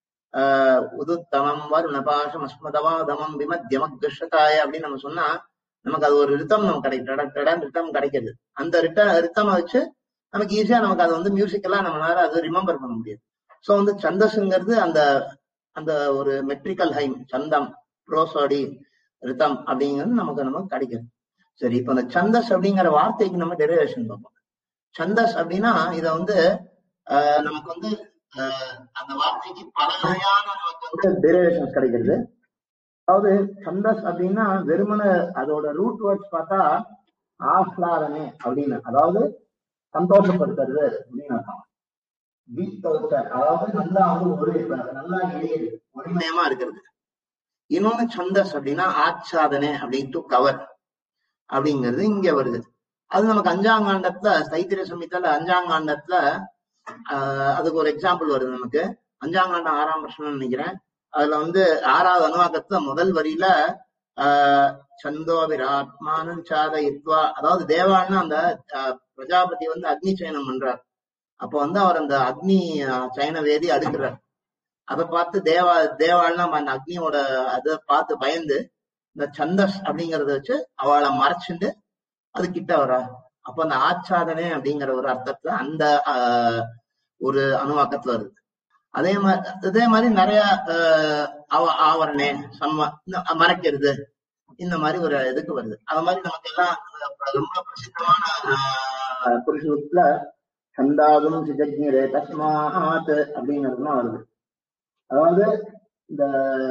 ஆஹ் உதுத்தமம் வருணபாஷம் அஸ்மதவா தமம் விமத்யமகஷதாய அப்படின்னு நம்ம சொன்னா நமக்கு அது ஒரு ரித்தம் நமக்கு கிடைக்கும் ரித்தம் கிடைக்குது அந்த ரிட்ட ரித்தமை வச்சு நமக்கு ஈஸியா நமக்கு அது வந்து மியூசிக்கெல்லாம் நம்மளால அது ரிமெம்பர் பண்ண முடியாது சோ வந்து சந்தஸ்ங்கிறது அந்த அந்த ஒரு மெட்ரிக்கல் ஹைம் சந்தம் ப்ரோசோடி ரித்தம் அப்படிங்கிறது நமக்கு நமக்கு கிடைக்குது சரி இப்ப இந்த சந்தஸ் அப்படிங்கிற வார்த்தைக்கு நம்ம டெரிவேஷன் பார்ப்போம் சந்தஸ் அப்படின்னா இத வந்து ஆஹ் நமக்கு வந்து ஆஹ் அந்த வார்த்தைக்கு பல வகையான நமக்கு வந்து டெரிவேஷன்ஸ் கிடைக்கிறது அதாவது சந்தஸ் அப்படின்னா வெறுமன அதோட ரூட் வேர்ட்ஸ் பார்த்தா ஆஹ்லாதனே அப்படின்னு அதாவது சந்தோஷப்படுத்துறது அப்படின்னு அர்த்தம் வீட்டோட்ட அதாவது நல்லா வந்து ஒரு நல்லா எளியது ஒருமயமா இருக்கிறது இன்னொன்னு சந்தஸ் அப்படின்னா ஆச்சாதனை அப்படின்ட்டு கவர் அப்படிங்கிறது இங்க வருது அது நமக்கு அஞ்சாங்காண்டத்துல தைத்திரிய சமயத்துல அஞ்சாங்காண்டத்துல ஆஹ் அதுக்கு ஒரு எக்ஸாம்பிள் வருது நமக்கு அஞ்சாங்காண்டம் ஆறாம் வருஷம்னு நினைக்கிறேன் அதுல வந்து ஆறாவது அனுவாக்கத்துல முதல் வரியில ஆஹ் சந்தோ விராத்மானன் சாத இத்வா அதாவது தேவான்னு அந்த ஆஹ் பிரஜாபதி வந்து அக்னி சயனம் பண்றார் அப்ப வந்து அவர் அந்த அக்னி ஆஹ் சயன வேதி அடுக்கிறார் அதை பார்த்து தேவா தேவாள்னா அந்த அக்னியோட அதை பார்த்து பயந்து இந்த சந்தஸ் அப்படிங்கறத வச்சு அவளை மறைச்சுண்டு அது கிட்ட வரா அப்ப அந்த ஆச்சாதனை அப்படிங்கிற ஒரு அர்த்தத்துல அந்த ஆஹ், ஒரு அணுவாக்கத்துல வருது அதே மாதிரி அதே மாதிரி நிறைய ஆஹ், ஆவ- ஆவரணே சம்ம இந்த மறைக்கிறது இந்த மாதிரி ஒரு இதுக்கு வருது அது மாதிரி நமக்கு எல்லாம் ஆஹ், ரொம்ப பிரசித்தமான ஆஹ், புருஷத்துல சந்தாதும் சிஜக்ஞரே தஸ்மாத் அப்படிங்கிறதுலாம் வருது அதாவது இந்த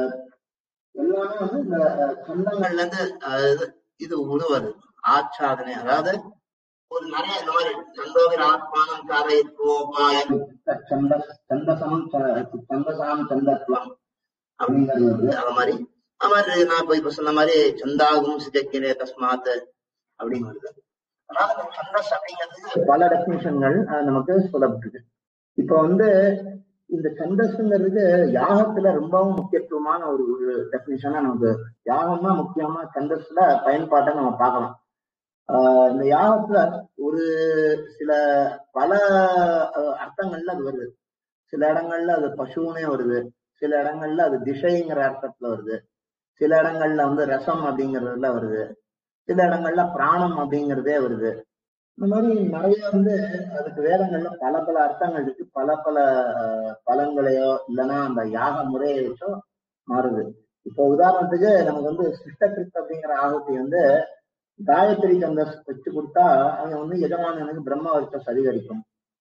எல்லாமே வந்து இந்த அஹ், சந்தங்கள்ல இருந்து அஹ், இது இது உருவது ஆச்சாதனை அதாவது ஒரு நிறைய இந்த மாதிரி சந்தோகிர ஆத்மானம் காரயித்வோபாயம் சந்த சந்தசம் ச- சந்தசாம் சந்தத்வம் அப்படிங்கிறது வந்து அது மாதிரி அது மாதிரி நான் இப்ப இப்ப சொன்ன மாதிரி சந்தாகும் சிஜக்கிரே தஸ்மாத் அப்படின்னு வருது அதனால இந்த சந்தஸ் அப்படிங்கிறது பல டெபினிஷன்கள் நமக்கு சொல்லப்பட்டிருக்கு இப்ப வந்து இந்த சந்தஸ்ங்கிறது யாகத்துல ரொம்பவும் முக்கியத்துவமான ஒரு ஒரு டெபினிஷனா நமக்கு யாகம்னா முக்கியமா சந்தஸ்ல பயன்பாட்டை நம்ம பார்க்கலாம் ஆஹ் இந்த யாகத்துல ஒரு சில பல அஹ், அர்த்தங்கள்ல அது வருது சில இடங்கள்ல அது பசுனே வருது சில இடங்கள்ல அது திசைங்கிற அர்த்தத்துல வருது சில இடங்கள்ல வந்து ரசம் அப்படிங்கறதுல வருது சில இடங்கள்ல பிராணம் அப்படிங்கிறதே வருது இந்த மாதிரி நிறைய வந்து அதுக்கு வேதங்கள்ல பல பல அர்த்தங்கள் இருக்கு பல பல அஹ், பலன்களையோ இல்லைன்னா அந்த யாக முறையை வச்சோ மாறுது இப்போ உதாரணத்துக்கு நமக்கு வந்து சிஷ்டகிருத் அப்படிங்கிற ஆகுதி வந்து காயத்ரி சந்தஸ் வச்சு கொடுத்தா அவங்க வந்து எஜமானனுக்கு பிரம்ம வருஷம் சரிகரிக்கும்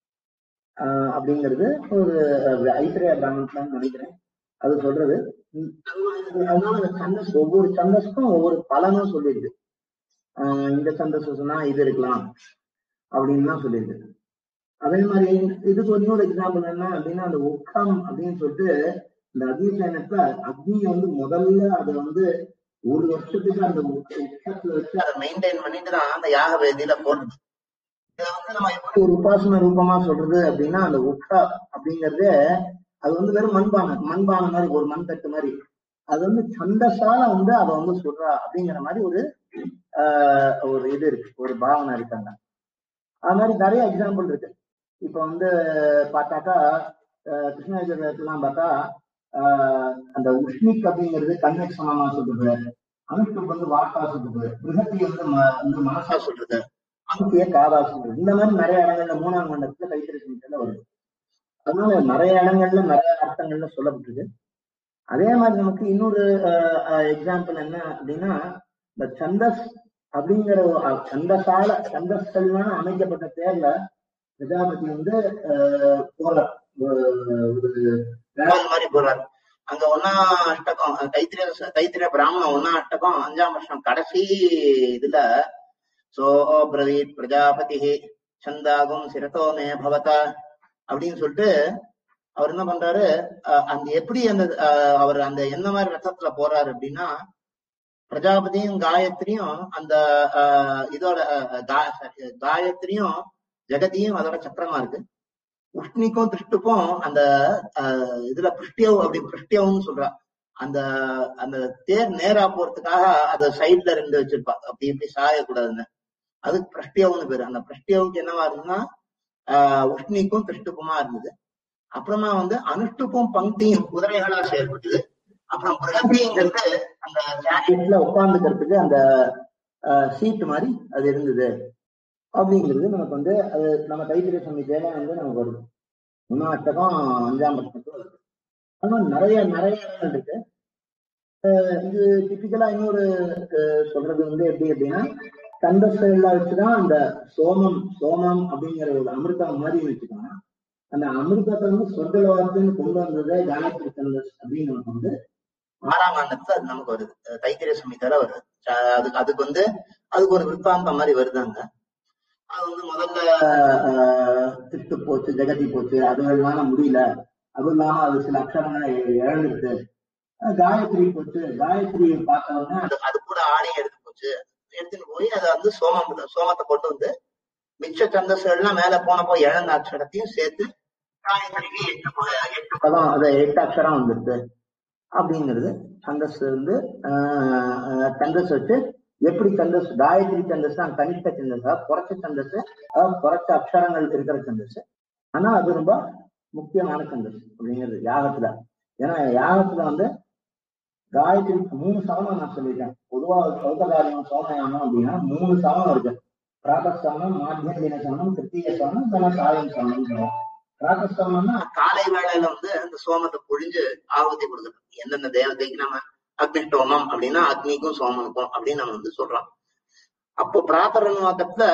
ஆஹ் அப்படிங்கிறது ஒரு அஹ், ஐத்திரேய பிராமணத்துல நினைக்கிறேன் அது சொல்றது உம், அதனால அந்த சந்தஸ் ஒவ்வொரு சந்தஸ்க்கும் ஒவ்வொரு பலனும் சொல்லிடுது ஆஹ் இந்த சந்தஸ் சொன்னா இது இருக்கலாம் அப்படின்னு தான் சொல்லியிருக்கு அதே மாதிரி இதுக்கு ஒரு இன்னொரு எக்ஸாம்பிள் என்ன அப்படின்னா அந்த உக்கம் அப்படின்னு சொல்லிட்டு இந்த அக்னி சயனத்துல அக்னியை வந்து முதல்ல அதை வந்து ஒரு வருஷத்துக்கு அந்த உக்க- உக்கத்துல வச்சு அதை மெயின்டைன் பண்ணிட்டு தான் அந்த யாக வேதியில போடுறது இதை வந்து நம்ம எப்படி ஒரு உபாசன ரூபமா சொல்றது அப்படின்னா அந்த உக்கா அப்படிங்கறது அது வந்து வெறும் மண்பானை மண்பானை மாதிரி ஒரு மண் தட்டு மாதிரி அது வந்து சந்தஸால வந்து அதை வந்து சொல்றா அப்படிங்கிற மாதிரி ஒரு ஆஹ் ஒரு இது இருக்கு ஒரு பாவனை இருக்காங்க அது மாதிரி நிறைய எக்ஸாம்பிள் இருக்கு இப்ப வந்து பார்த்தாக்கா ஆஹ் கிருஷ்ணகிரிலாம் பார்த்தா ஆஹ் அந்த உஷ்ணிக் அப்படிங்கிறது கண்ணுக்கு சமமா சொல்றது அனுஷ்டுப் வந்து வாக்கா சொல்றது பிருகத்தி வந்து ம- வந்து மனசா சொல்றது அனுப்பிய காதா சொல்றது இந்த மாதிரி நிறைய இடங்கள்ல மூணாம் மண்டலத்துல கைத்தறி சமைக்கல வருது அதனால நிறைய இடங்கள்ல நிறைய அர்த்தங்கள்ல சொல்லப்பட்டிருக்கு அதே மாதிரி நமக்கு இன்னொரு எக்ஸாம்பிள் என்ன அப்படின்னா இந்த சந்தஸ் அப்படிங்கிற ஒரு, அஹ், சந்தஸால சந்தஸ்கள்னால அமைக்கப்பட்ட பேர்ல பிரஜாபதி வந்து அஹ், போறார் ஒரு ஒரு வேளாண் மாதிரி போறார் அங்க ஒன்னா அஷ்டகம் அஹ், தைத்திரிய தைத்திரிய பிராமணம் ஒன்னா அஷ்டகம் அஞ்சாம் வருஷம் கடைசி இதுல சோ பிரவீத் பிரஜாபதி சந்தாகும் சிரதோ மே பவத அப்படின்னு சொல்லிட்டு அவர் என்ன பண்றாரு அஹ், அந்த எப்படி அந்த அஹ், அவர் அந்த என்ன மாதிரி ரத்தத்துல போறாரு அப்படின்னா பிரஜாபதியும் காயத்ரியும் அந்த அஹ், இதோட அஹ், கா- sorry, காயத்ரியும் ஜெகதியும் அதோட சக்கரமா இருக்கு உஷ்ணிக்கும் திருஷ்டுக்கும் அந்த அஹ், இதுல பிருஷ்டியவ் அப்படி பிருஷ்டியவுன்னு சொல்றா அந்த அந்த தேர் நேரா போறதுக்காக அத சைட்ல ரெண்டு வச்சிருப்பா அப்படி இப்படி சாயக்கூடாதுன்னு அதுக்கு பிரஷ்டியவுன்னு பேரு அந்த பிரஷ்டியவுக்கு என்னவா இருந்ததுன்னா ஆஹ் உஷ்ணிக்கும் திருஷ்டுக்குமா இருந்தது அப்புறமா வந்து அனுஷ்டுப்பும் பங்கியும் குதிரைகளா செயல்பட்டது அப்புறம் பிரகதிங்கிறது அந்த சேரியட்ல உட்கார்ந்துக்கிறதுக்கு அந்த சீட் மாதிரி அது இருந்தது அப்படிங்கிறது நமக்கு வந்து அது நம்ம கைத்திரிய சமிதியில வந்து நமக்கு வருது மூணாம் அஷ்டகம் அஞ்சாம் அஷ்டகம் வருது அது மாதிரி நிறைய நிறைய இடங்கள் இருக்கு அஹ் இது டிபிக்கலா இன்னொரு அஹ் சொல்றது வந்து எப்படி அப்படின்னா கந்தஸ்கள்லாம் வச்சுதான் அந்த சோமம் சோமம் அப்படிங்கிற ஒரு அமிர்தம் மாதிரி வச்சுக்கலாம் அந்த அமிர்தத்தை வந்து சொர்க்கலோகத்துன்னு கொண்டு வந்ததே காயத்ரி சந்தஸ் அப்படின்னு நமக்கு வந்து ஆறாம் ஆண்டத்துல அது நமக்கு வருது அஹ் தைத்திரிய சமயத்தால வருது அஹ் அதுக்கு அதுக்கு வந்து அதுக்கு ஒரு விற்பாந்தம் மாதிரி வருதாங்க அது வந்து முதல்ல அஹ், திட்டு போச்சு ஜெகதி போச்சு அதுனால முடியல அது இல்லாம அது சில அக்ஷரங்களை இழந்துருக்கு அஹ் காயத்ரி போச்சு காயத்ரி பார்த்தவங்க அது அது கூட ஆணையம் எடுத்து போச்சு எடுத்துட்டு போய் அதை வந்து சோமம் சோமத்தை கொண்டு வந்து மிச்ச சந்தஸ்கள்லாம் மேல போனப்போ இழந்த அக்ஷரத்தையும் சேர்த்து காயத்ரிக்கு எட்டு ப- எட்டு பதம் அது எட்டு அக்ஷரம் வந்துருது அப்படிங்கிறது சந்தஸ் வந்து ஆஹ், ஆஹ், சந்தஸ் வச்சு எப்படி சந்தஸ் காயத்ரி சந்தஸ் தான் கனிஷ்ட சந்தஸ் அதாவது குறைச்ச சந்தஸ் அதாவது குறைச்ச அக்ஷரங்கள் இருக்கிற சந்தஸ் ஆனா அது ரொம்ப முக்கியமான சந்தஸ் அப்படிங்கிறது யாகத்துல ஏன்னா யாகத்துல வந்து காயத்ரி மூணு சவனம் நான் சொல்லிட்டேன் பொதுவா சௌதகாரியம் சோமயானம் அப்படின்னா மூணு சவனம் இருக்கு பிராபஸ்தானம் மாத்தியம் தின சவனம் திருத்தீய சவனம் இல்லைன்னா சாயம் சவனம் சொல்லுவோம் பிராபஸ்தானம்னா காலை வேளையில வந்து அந்த சோமத்தை பொழிஞ்சு ஆகுதி கொடுக்குறது எந்தெந்த தேவதைக்கு நம்ம அக்னிஷ்டோமம் அப்படின்னா அக்னிக்கும் சோமனுக்கும் அப்படின்னு நம்ம வந்து சொல்றோம் அப்போ பிராத்தரணுவாக்கத்துல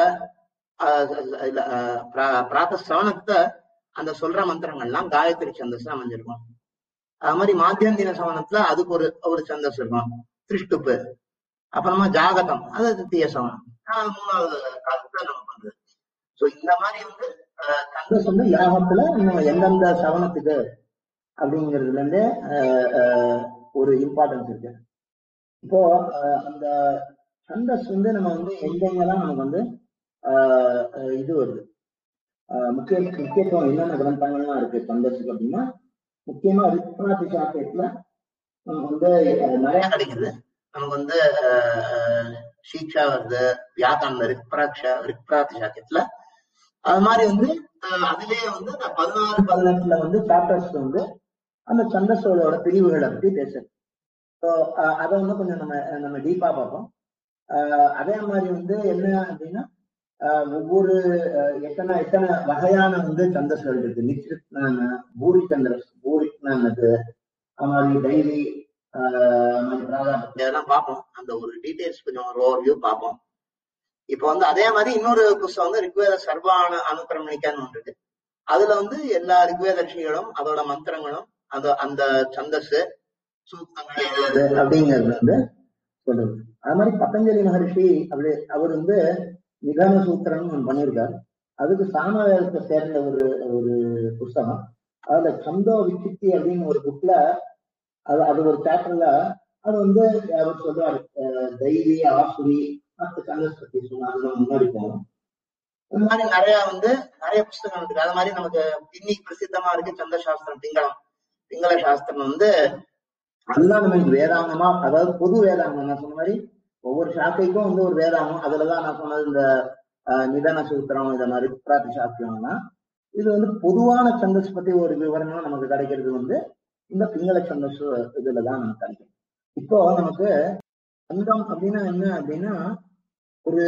பிராத்த சவனத்துல அந்த சொல்ற மந்திரங்கள்லாம் காயத்ரி சந்தஸ் அமைஞ்சிருக்கும் அது மாதிரி மாத்தியம் தின சவனத்துல அதுக்கு ஒரு ஒரு சந்தஸ் இருக்கும் திருஷ்டுப்பு அப்புறமா ஜாகதம் அது தித்திய சவனம் ஆஹ் மூணாவது காலத்துல நம்ம பண்றது சோ இந்த மாதிரி வந்து ஆஹ் சந்தஸ் வந்து யாகத்துல இன்னும் எந்தெந்த சவனத்துக்கு அப்படிங்கிறதுல இருந்து ஆஹ் ஆஹ் ஒரு இம்பார்ட்டன்ஸ் இருக்கு இப்போ ஆஹ் அந்த சந்தஸ் வந்து நம்ம வந்து எங்கெங்கெல்லாம் நமக்கு வந்து ஆஹ் ஆஹ் இது வருது ஆஹ் முக்கிய முக்கியத்துவம் என்னென்ன கிரந்தங்கள்லாம் இருக்கு சந்தஸுக்கு அப்படின்னா முக்கியமா ரிக்ராதி சாக்கியத்துல நமக்கு வந்து அஹ், நிறைய கிடைக்குது நமக்கு வந்து அஹ், சீக்ஷா வருது வியாக்கரண ரிக்ராட்ச ரிக்ராதி சாக்கியத்துல அது மாதிரி வந்து அஹ், அதுலயே வந்து இந்த பதினாறு பதினெட்டுல வந்து சாப்டர்ஸ் வந்து அந்த சந்தஸோட பிரிவுகளை பத்தி பேசுது ஸோ அதை வந்து கொஞ்சம் நம்ம நம்ம டீப்பா பார்ப்போம் அஹ், அதே மாதிரி வந்து என்ன அப்படின்னா அஹ், ஒவ்வொரு அஹ், எத்தனை எத்தனை வகையான வந்து சந்தஸ்கள் இருக்கு நிச்சிருத்னான பூரி சந்திரஸ் பூரித்னானது அது மாதிரி டைரி இதெல்லாம் பார்ப்போம் அந்த ஒரு டீடைல்ஸ் கொஞ்சம் ஒரு ஓவர்வியூ பார்ப்போம் இப்போ வந்து அதே மாதிரி இன்னொரு புஸ்தகம் வந்து ரிக்வேத சர்வான அனுக்கிரமணிக்கான்னு ஒன்று இருக்கு அதுல வந்து எல்லா ரிக்வேத ரிஷிகளும் அதோட மந்திரங்களும் அந்த அந்த சந்தஸ் சூக்தங்கள் எழுதுறது அப்படிங்கிறது வந்து சொல்றது அது மாதிரி பதஞ்சலி மகர்ஷி அப்படி அவர் வந்து நிதான சூத்திரம்னு ஒன்று பண்ணியிருக்காரு அதுக்கு சாமவேதத்தை சேர்ந்த ஒரு ஒரு புஸ்தகம் அதுல சந்தோ விச்சித்தி அப்படின்னு ஒரு புக்ல அது அது ஒரு சாப்டர்ல அது வந்து அவர் சொல்றாரு அஹ் தைரி ஆசுரி மற்ற சந்தஸ் பத்தி சொன்னார் அது நம்ம முன்னாடி போனோம் இந்த மாதிரி நிறைய வந்து நிறைய புஸ்தகம் இருக்கு அது மாதிரி நமக்கு இன்னைக்கு பிரசித்தமா இருக்கு சந்திர சாஸ்திரம் பிங்களம் பிங்கள சாஸ்திரம் வந்து அதுதான் நமக்கு வேதாங்கமா அதாவது பொது வேதாங்கம் நான் சொன்ன மாதிரி ஒவ்வொரு சாக்கைக்கும் வந்து ஒரு வேதாங்கம் அதுலதான் நான் சொன்னது இந்த ஆஹ், நிதன சூத்திரம் இந்த மாதிரி பிராத்தி சாஸ்திரம்னா இது வந்து பொதுவான சந்தஸ் பத்தி ஒரு விவரணம் நமக்கு கிடைக்கிறது வந்து இந்த பிங்கள சந்தஸ் இதுலதான் நமக்கு கிடைக்கும் இப்போ நமக்கு அங்கம் அப்படின்னா என்ன அப்படின்னா ஒரு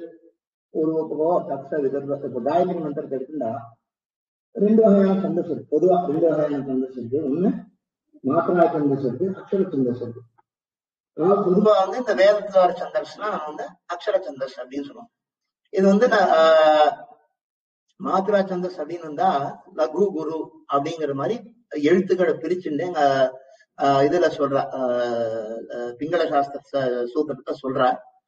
ஒரு இப்போ தக்ஷ விதர்வ இப்போ காயத்ரி மந்திரத்தை எடுத்துட்டா ரெண்டு வகையான சந்தஸ் இருக்கு பொதுவா ரெண்டு வகையான சந்தஸ் இருக்கு ஒண்ணு மாத்திரா சந்தஸ் இருக்கு அக்ஷர சந்தஸ் இருக்கு அதாவது பொதுவா வந்து இந்த வேதத்துல வர சந்தஸ்னா நம்ம வந்து அக்ஷர சந்தஸ் அப்படின்னு சொல்லுவோம் இது வந்து நான், ஆஹ், மாத்ரா சந்தஸ் அப்படின்னு இருந்தா லகு குரு அப்படிங்கிற மாதிரி எழுத்துக்களை பிரிச்சுட்டு எங்க ஆஹ், இதுல சொல்ற ஆஹ், ஆஹ், பிங்கள சாஸ்திர ச- சூத்திரத்தை சொல்ற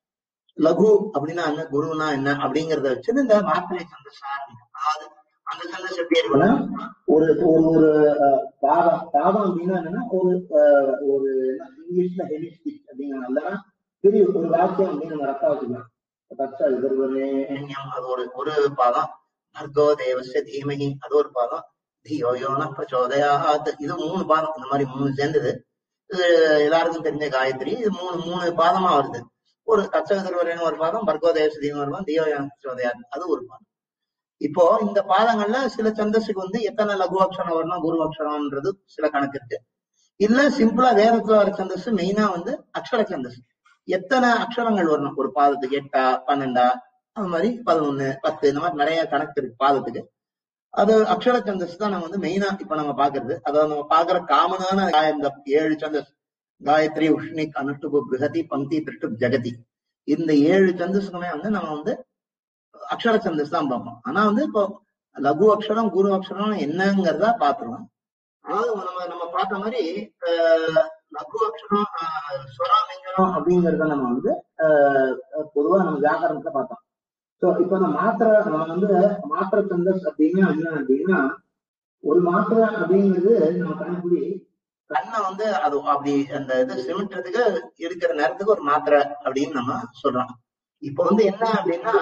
லகு அப்படின்னா என்ன குருனா என்ன அப்படிங்கறத வச்சு இந்த மாத்திரை சந்தஸ் ஆரம்பிக்கும் அதாவது அந்த சந்தஸ் எப்படி இருக்குன்னா ஒரு ஒரு ஒரு ஆஹ், பாதம் பாதம் அப்படின்னா என்னன்னா ஒரு ஆஹ், ஒரு என்ன, இங்கிலீஷ்ல ஹெவி ஸ்பீச் அப்படிங்கிறனால பெரிய ஒரு வாக்கியம் அப்படின்னு நம்ம ரத்தா வச்சுக்கலாம் தட்ச விதர்வரேண்யம் அது ஒரு ஒரு பாதம் பர்கோ தேவஸ்ய தீமகி அது ஒரு பாதம் தியோ யோன பிரச்சோதயாத் இது மூணு பாதம் இந்த மாதிரி மூணு சேர்ந்தது இது எல்லாருக்கும் தெரிஞ்ச காயத்ரி இது மூணு மூணு பாதமா வருது ஒரு தட்ச விதர்வரேன்னு ஒரு பாதம் பர்கோ தேவஸ்ய தீம ஒரு பாதம் தியோ யோன பிரச்சோதயாத் அது ஒரு பாதம் இப்போ இந்த பாதங்கள்ல சில சந்தஸுக்கு வந்து எத்தனை லகு அக்ஷரம் வரணும் குரு அக்ஷரம்ன்றது சில கணக்கு இருக்கு இல்ல சிம்பிளா வேதத்துல வர சந்தஸ் மெயினா வந்து அக்ஷர சந்தஸ் எத்தனை அக்ஷரங்கள் வரணும் ஒரு பாதத்துக்கு எட்டா பன்னெண்டா அது மாதிரி பதினொன்னு பத்து இந்த மாதிரி நிறைய கணக்கு இருக்கு பாதத்துக்கு அது அக்ஷர சந்தஸ் தான் நம்ம வந்து மெயினா இப்ப நம்ம பாக்குறது அதாவது நம்ம பாக்குற காமனான கா- இந்த ஏழு சந்தஸ் காயத்ரி உஷ்ணிக் அனுஷ்டுபு பிருகதி பங்கி திருட்டு ஜெகதி இந்த ஏழு சந்தஸ்க்குமே வந்து நம்ம வந்து அக்ஷர சந்தஸ் தான் பார்ப்போம் ஆனா வந்து இப்போ லகு அக்ஷரம் குரு அக்ஷரம் என்னங்கிறத பாத்துருவோம் அதாவது நம்ம நம்ம பார்த்த மாதிரி ஆஹ், லகு அக்ஷரம் ஆஹ், ஸ்வரம் வெங்கடம் அப்படிங்கறத நம்ம வந்து ஆஹ், பொதுவா நம்ம வியாகரணத்துல பார்த்தோம் சோ இப்ப நம்ம மாத்திரை நம்ம வந்து மாத்திரை சந்தஸ் அப்படின்னா என்ன அப்படின்னா ஒரு மாத்திரை அப்படிங்கிறது நம்ம கணக்குடி கண்ணை வந்து அது அப்படி அந்த இது சிமிட்டுறதுக்கு இருக்கிற நேரத்துக்கு ஒரு மாத்திரை அப்படின்னு நம்ம சொல்றோம் இப்ப வந்து என்ன அப்படின்னா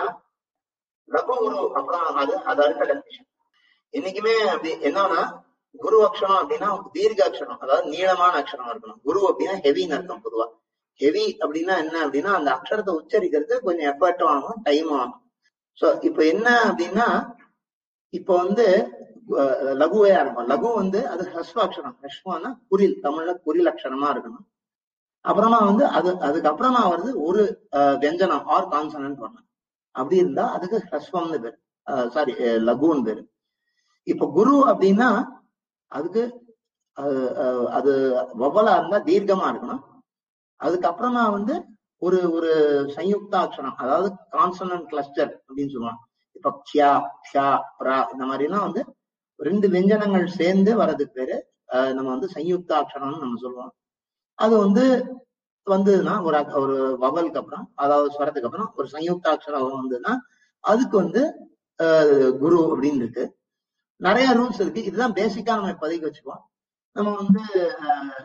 ரகு குரு அப்புறம் அது அது அடுத்த டெபினிஷன் என்னைக்குமே அப்படி என்னன்னா குரு அக்ஷரம் அப்படின்னா தீர்க்க அக்ஷரம் அதாவது நீளமான அக்ஷரம் இருக்கணும் குரு அப்படின்னா ஹெவின்னு அர்த்தம் பொதுவா ஹெவி அப்படின்னா என்ன அப்படின்னா அந்த அக்ஷரத்தை உச்சரிக்கிறது கொஞ்சம் எஃபர்ட்டும் ஆகும் டைமும் ஆகும் சோ இப்ப என்ன அப்படின்னா இப்ப வந்து அஹ், லகுவே ஆரம்பம் லகு வந்து அது ஹஸ்வ அக்ஷரம் ஹஸ்வானா குரில் தமிழ்ல குரில் அக்ஷரமா இருக்கணும் அப்புறமா வந்து அது அதுக்கப்புறமா வருது ஒரு அஹ், வியஞ்சனம் ஆர் கான்சனன்ட் வரணும் அப்படி இருந்தா அதுக்கு ஹஸ்வம்னு பேரு சாரி லகுன்னு பேரு இப்ப குரு அப்படின்னா அதுக்கு அஹ், அஹ், அது வவலா இருந்தா தீர்க்கமா இருக்கணும் அதுக்கப்புறமா வந்து ஒரு ஒரு சயுக்தாட்சரம் அதாவது கான்சனன்ட் கிளஸ்டர் அப்படின்னு சொல்லுவாங்க இப்ப க்யா க்யா பிரா இந்த மாதிரி எல்லாம் வந்து ரெண்டு வெஞ்சனங்கள் சேர்ந்து வர்றதுக்கு பேரு அஹ், நம்ம வந்து சயுக்தாட்சரம்னு நம்ம சொல்லுவோம் அது வந்து வந்ததுன்னா ஒரு அக்- ஒரு வவலுக்கு அப்புறம் அதாவது ஸ்வரத்துக்கு அப்புறம் ஒரு சயுக்தாட்சரம் வந்ததுன்னா அதுக்கு வந்து அஹ், குரு அப்படின்னு இருக்கு நிறைய ரூல்ஸ் இருக்கு இதுதான் பேசிக்கா நம்ம இப்போதைக்கு வச்சுக்குவோம் நம்ம வந்து அஹ்,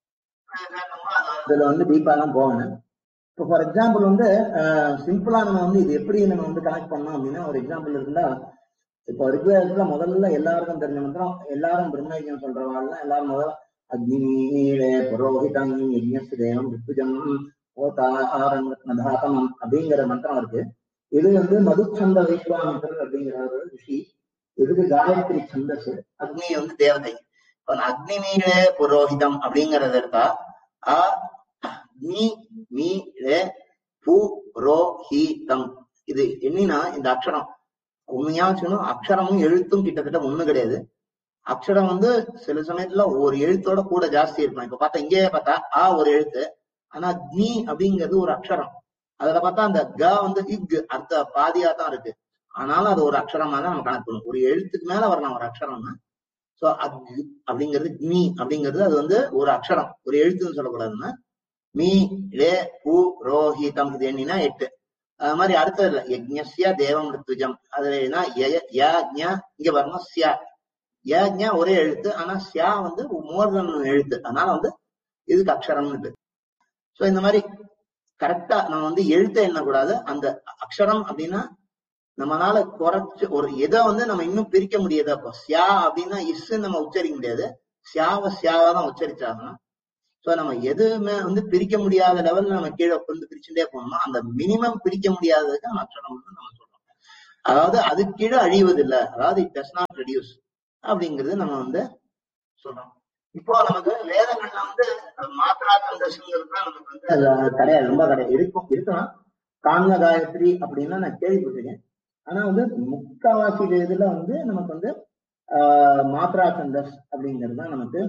இதுல வந்து டீப்பா எல்லாம் போகணும் இப்போ ஃபார் எக்ஸாம்பிள் வந்து சிம்பிளா நம்ம வந்து இது எப்படி நம்ம வந்து கனெக்ட் பண்ணோம் அப்படின்னா ஒரு எக்ஸாம்பிள் இருந்தா இப்போ ரிக்வேதத்துல முதல்ல எல்லாருக்கும் தெரிஞ்ச மந்திரம் எல்லாரும் பிரம்மயஜம் சொல்றவாள்லாம் எல்லாரும் முதல்ல அக்னிமீலே புரோஹிதம் யஜ்ஞஸ்து தேவம் ரித்துஜம் ஓதாரத்னதாத்தமம் அப்படிங்கிற மந்திரம் இருக்கு இது வந்து மதுச்சந்த வைஸ்வாமித்தர் அப்படிங்கிற ஒரு ரிஷி இதுக்கு காயத்ரி சந்தஸ் அக்னி வந்து தேவதை இப்ப அந்த அக்னிமீலே புரோஹிதம் அப்படிங்கறத எடுத்தா அ நீ மீ ரே பு ரோ ஹி தம் இது என்னன்னா இந்த அக்ஷரம் உண்மையா சொல்லணும் அக்ஷரமும் எழுத்தும் கிட்டத்தட்ட ஒண்ணு கிடையாது அக்ஷரம் வந்து சில சமயத்துல ஒரு எழுத்தோட கூட ஜாஸ்தி இருக்கும் இப்ப பார்த்தா இங்கே பார்த்தா ஆ ஒரு எழுத்து ஆனா நீ அப்படிங்கிறது ஒரு அக்ஷரம் அதுல பார்த்தா அந்த க வந்து இக் அடுத்த பாதியா தான் இருக்கு ஆனாலும் அது ஒரு அக்ஷரமா தான் நம்ம கணக்கு பண்ணும் ஒரு எழுத்துக்கு மேல வரலாம் ஒரு அக்ஷரம்னா சோ அக் அப்படிங்கிறது நீ அப்படிங்கிறது அது வந்து ஒரு அக்ஷரம் ஒரு எழுத்துன்னு சொல்லக்கூடாதுன்னா மீ ரே பூ ரோஹிதம் இது எண்ணினா எட்டு அது மாதிரி அடுத்தது யஜ்ஞஸ்ய தேவம் ரித்துஜம் அதுல என்ன ய- யஜ்ஞ இங்க வரணும் சியா யஜ்ஞ ஒரே எழுத்து ஆனா சியா வந்து மோர் தென் எழுத்து அதனால வந்து இதுக்கு அக்ஷரம்னு பேர் சோ இந்த மாதிரி கரெக்டா நம்ம வந்து எழுத்த எண்ணக்கூடாது அந்த அக்ஷரம் அப்படின்னா நம்மளால குறைச்சு ஒரு எதை வந்து நம்ம இன்னும் பிரிக்க முடியாது அப்போ சியா அப்படின்னா இஸ் நம்ம உச்சரிக்க முடியாது சியாவ சியாவா தான் உச்சரிச்சாகணும் சோ நம்ம எதுவுமே வந்து பிரிக்க முடியாத லெவல்ல நம்ம கீழே வந்து பிரிச்சுட்டே போனோம்னா அந்த மினிமம் பிரிக்க முடியாததுக்கு நம்ம அக்ஷரம் வந்து நம்ம சொல்றோம் அதாவது அது கீழே அழிவதில்லை அதாவது இட் டஸ் நாட் ரெடியூஸ் அப்படிங்கிறது நம்ம வந்து சொல்றோம் இப்போ நமக்கு வேதங்கள்ல வந்து மாத்ரா சந்தஸ்ங்கிறது நமக்கு வந்து அது கிடையாது ரொம்ப கிடையாது இருக்கும் இருக்கலாம் காங்க காயத்ரி அப்படின்னா நான் கேள்விப்பட்டிருக்கேன் ஆனா வந்து முக்காவாசி இதுல வந்து நமக்கு வந்து ஆஹ் மாத்ரா சந்தஸ் அப்படிங்கிறது தான் நமக்கு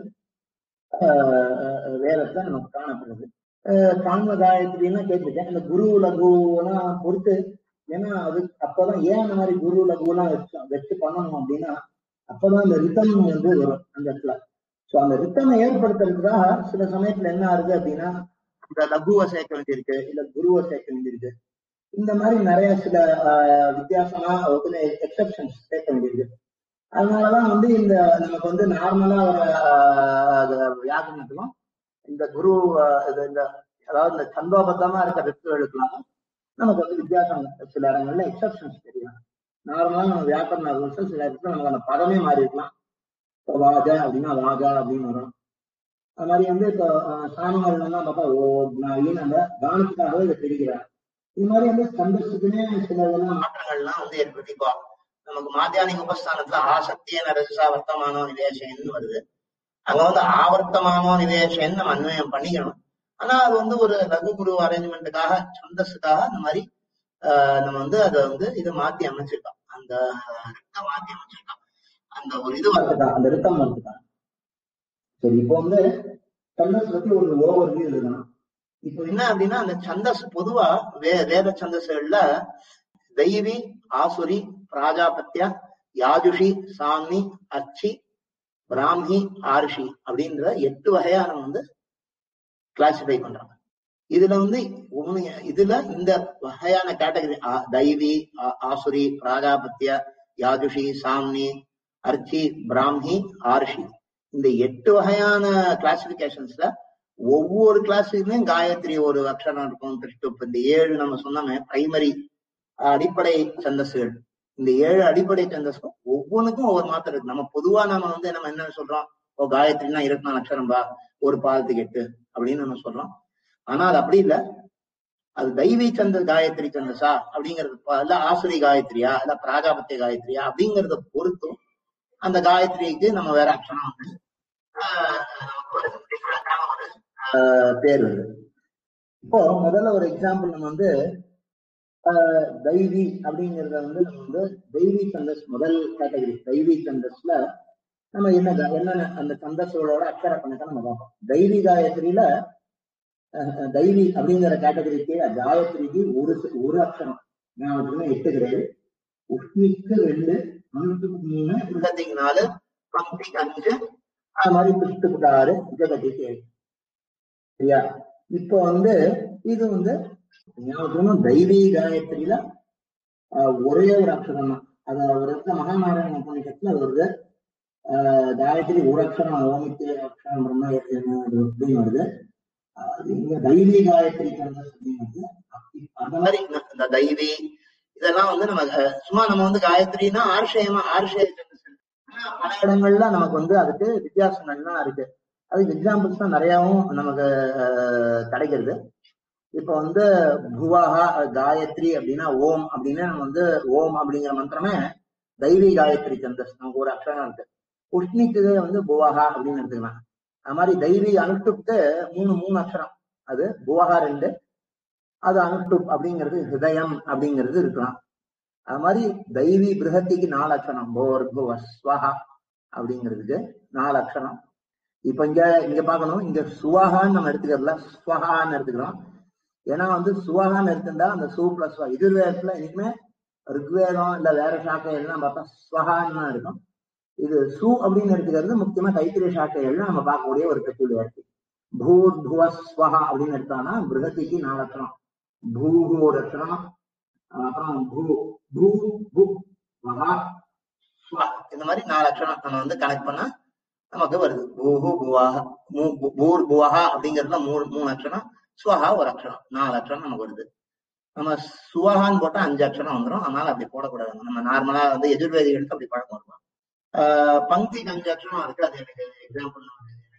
ஆஹ் ஆஹ் வேதத்துல நமக்கு காணப்படுது ஆஹ் காங்க காயத்ரின்னா கேட்டிருக்கேன் இந்த குரு லகுலாம் பொறுத்து ஏன்னா அது அப்பதான் ஏன் அந்த மாதிரி குரு லகுலாம் வச்சு வச்சு பண்ணணும் அப்படின்னா அப்பதான் அந்த ரிதம் வந்து வரும் அந்த இடத்துல சோ அந்த ரித்தமை ஏற்படுத்துறதுக்காக சில சமயத்துல என்ன ஆகுது அப்படின்னா இந்த லகுவை சேர்க்க வேண்டியிருக்கு இல்ல குருவை சேர்க்க வேண்டியிருக்கு இந்த மாதிரி நிறைய சில ஆஹ், வித்தியாசமா எக்ஸப்ஷன்ஸ் சேர்க்க வேண்டியிருக்கு அதனாலதான் வந்து இந்த நமக்கு வந்து நார்மலா ஒரு ஆஹ், வியாக்கரணத்துக்கும் இந்த குரு ஆஹ், இது இந்த அதாவது இந்த சந்தோபத்தமா இருக்க ரித்துகளுக்கெல்லாம் நமக்கு வந்து வித்தியாசம் சில இடங்கள்ல எக்ஸப்ஷன்ஸ் தெரியும் நார்மலா நம்ம வியாக்கரண ரூல்ஸ் சில இடத்துல நமக்கு அந்த பதமே மாறி இருக்கலாம் இப்போ வாக அப்படின்னா வாகா அப்படின்னு வரும் அது மாதிரி வந்து இப்போ சாமிமார்கள்லாம் பார்த்தா ஓ அப்படின்னு அந்த கானத்துக்காகவே இதை பிரிக்கிறார் இது மாதிரி வந்து சந்தோஷத்துக்குமே சில இதெல்லாம் மாற்றங்கள்லாம் வந்து ஏற்பட்டு இப்போ நமக்கு மாத்தியானிக உபஸ்தானத்துல ஆசக்தியன ரசா வர்த்தமானோ நிவேசன்னு வருது அங்க வந்து ஆவர்த்தமானோ நிவேசன்னு நம்ம அன்வயம் பண்ணிக்கணும் ஆனா அது வந்து ஒரு லகு குரு அரேஞ்ச்மெண்ட்டுக்காக சந்தஸுக்காக அந்த மாதிரி ஆஹ் நம்ம வந்து அதை வந்து இதை மாத்தி அமைச்சிருக்கோம் அந்த ரித்தம் மாத்தி அமைச்சிருக்கோம் அந்த ஒரு இது வரதுதான் அந்த ரித்தம் வரதுதான் சரி இப்போ வந்து சந்தஸ் பத்தி ஒரு ஓவர் வியூ எழுதணும் இப்போ என்ன அப்படின்னா அந்த சந்தஸ் பொதுவா வே வேத சந்தஸ்கள்ல தெய்வி ஆசுரி பிராஜாபத்யா யாஜுஷி சாமி அச்சி பிராமி ஆர்ஷி அப்படின்ற எட்டு வகையா நம்ம வந்து கிளாசிஃபை பண்றாங்க இதுல வந்து ஒண்ணு இதுல இந்த வகையான கேட்டகரி தைவி ஆ- ஆசுரி பிராஜாபத்ய யாஜுஷி சாம்னி அர்ச்சி பிராமி ஆர்ஷி இந்த எட்டு வகையான கிளாசிபிகேஷன்ஸ்ல ஒவ்வொரு கிளாஸுக்குமே காயத்ரி ஒரு அக்ஷரம் இருக்கும் திருஷ்டுப் இந்த ஏழு நம்ம சொன்னோமே பிரைமரி அடிப்படை சந்தஸ்கள் இந்த ஏழு அடிப்படை சந்தஸ்கும் ஒவ்வொன்றுக்கும் ஒவ்வொரு மாத்திரம் இருக்கு நம்ம பொதுவா நம்ம வந்து நம்ம என்ன சொல்றோம் ஓ காயத்ரினா இருபத்தி நாலு அக்ஷரம் பா ஒரு பாதத்துக்கு எட்டு அப்படின்னு நம்ம சொல்றோம் ஆனா அது அப்படி இல்ல அது தெய்வீ சந்த காயத்ரி சந்தஸா அப்படிங்கிறது ப- இல்ல ஆசுரி காயத்ரியா இல்ல பிராஜாபத்திய காயத்ரியா அப்படிங்கறத பொறுத்தும் அந்த காயத்ரிக்கு நம்ம வேற அக்ஷரம் வந்து ஆஹ், நமக்கு ஒரு different-ஆன ஒரு, ஆஹ், பேர் வருது இப்போ முதல்ல ஒரு எக்ஸாம்பிள் நம்ம வந்து ஆஹ், தெய்வி அப்படிங்கறத வந்து நம்ம வந்து தெய்வீ சந்தஸ் முதல் கேட்டகரி தெய்வீ சந்தஸ்ல நம்ம என்ன க- என்னென்ன அந்த சந்தஸோட அக்ஷர கணக்கை நம்ம பார்ப்போம் தெய்வீ காயத்ரியில அஹ், அஹ், தெய்வீ அப்படிங்கிற கேட்டகரிக்கு காயத்ரிக்கு ஒரு ச- ஒரு அக்ஷரம் ஞாபகத்துக்கு எட்டு கிடையாது உஷ்ணிக்கு ரெண்டு அனுத்துக்கு மூணு உலகத்துக்கு நாலு பக்திக்கு அஞ்சு அது மாதிரி பிஷ்டுக்கு ஆறு ஜெகதிக்கு ஏழு சரியா இப்போ வந்து இது வந்து ஞாபகம் தெய்வீ காயத்ரியில ஆஹ், ஒரே ஒரு அக்ஷரம் தான் அது ஒரு இடத்துல மகாநாராயண உபநிஷத்துல அது வருது ஆஹ், காயத்ரி ஒரு அக்ஷரம் ஓமிக்கு அக்ஷரம் பிரம்ம அப்படின்னு வருது அது இங்க தெய்வீ காயத்ரி சந்தஸ் அப்படிங்கிறது அந்த மாதிரி இந்த- இந்த தெய்வீ இதெல்லாம் வந்து நம்ம அஹ், சும்மா நம்ம வந்து காயத்ரினா ஆர்ஷயமா ஆர்ஷய சந்தஸ் ஆனா பல இடங்கள்ல நமக்கு வந்து அதுக்கு வித்தியாசங்கள்லாம் இருக்கு அதுக்கு எக்ஸாம்பிள்ஸ் தான் நிறையாவும் நமக்கு அஹ், கிடைக்கிறது இப்ப வந்து புவாஹா காயத்ரி அப்படின்னா ஓம் அப்படின்னா நம்ம வந்து ஓம் அப்படிங்கிற மந்திரமே தெய்வீ காயத்ரி சந்தஸ் நமக்கு ஒரு அக்ஷரம் இருக்கு உஷ்ணிக்கு வந்து புவாஹா அப்படின்னு எடுத்துக்கலாம் அது மாதிரி தெய்வீ அனுஷ்டுப்க்கு மூணு மூணு அக்ஷரம் அது புவாஹா ரெண்டு அது அனுஷ்டுப் அப்படிங்கிறது ஹிருதயம் அப்படிங்கிறது இருக்கலாம் அது மாதிரி தெய்வீ பிருகத்திக்கு நாலு அக்ஷரம் போர் புவ ஸ்வஹா அப்படிங்கிறதுக்கு நாலு அக்ஷரம் இப்ப இங்க இங்க பார்க்கணும் இங்க சுவஹான்னு நம்ம எடுத்துக்கிறதுல ஸ்வஹான்னு எடுத்துக்கிறோம் ஏன்னா வந்து சுவஹான்னு எடுத்துட்டா அந்த சு பிளஸ் எதிர்வேதத்துல இனிமே ரிக்வேதம் இல்ல வேற சாக்கை எல்லாம் பார்த்தா ஸ்வஹான்னு தான் இருக்கும் இது சு அப்படின்னு எடுத்துக்கிறது முக்கியமா தைத்திரிய சாக்கைகள்ல நம்ம பார்க்கக்கூடிய ஒரு பெக்குலியாரிட்டி பூர் புவ ஸ்வஹா அப்படின்னு எடுத்தானா பிருகத்திக்கு நாலு அக்ஷரம் பூஹு ஒரு அக்ஷரம் அப்புறம் பூ பூ பு மகா ஸ்வ இந்த மாதிரி நாலு அக்ஷரம் நம்ம வந்து கனெக்ட் பண்ணா நமக்கு வருது பூஹு புவாஹ மூ- பூ- பூர் புவஹா அப்படிங்கிறதுல மூணு மூணு அக்ஷரம் ஸ்வஹா ஒரு அக்ஷரம் நாலு அக்ஷரம் நமக்கு வருது நம்ம சுவஹான்னு போட்டா அஞ்சு அக்ஷரம் வந்துடும் அதனால அப்படி போடக்கூடாது நம்ம நார்மலா வந்து எதிர்வேதிகளுக்கு அப்படி பழக்கம் இருக்கும் ஆஹ் பங்கிக்கு அஞ்சு அக்ஷரம் இருக்கு அது எனக்கு எக்ஸாம்பிள்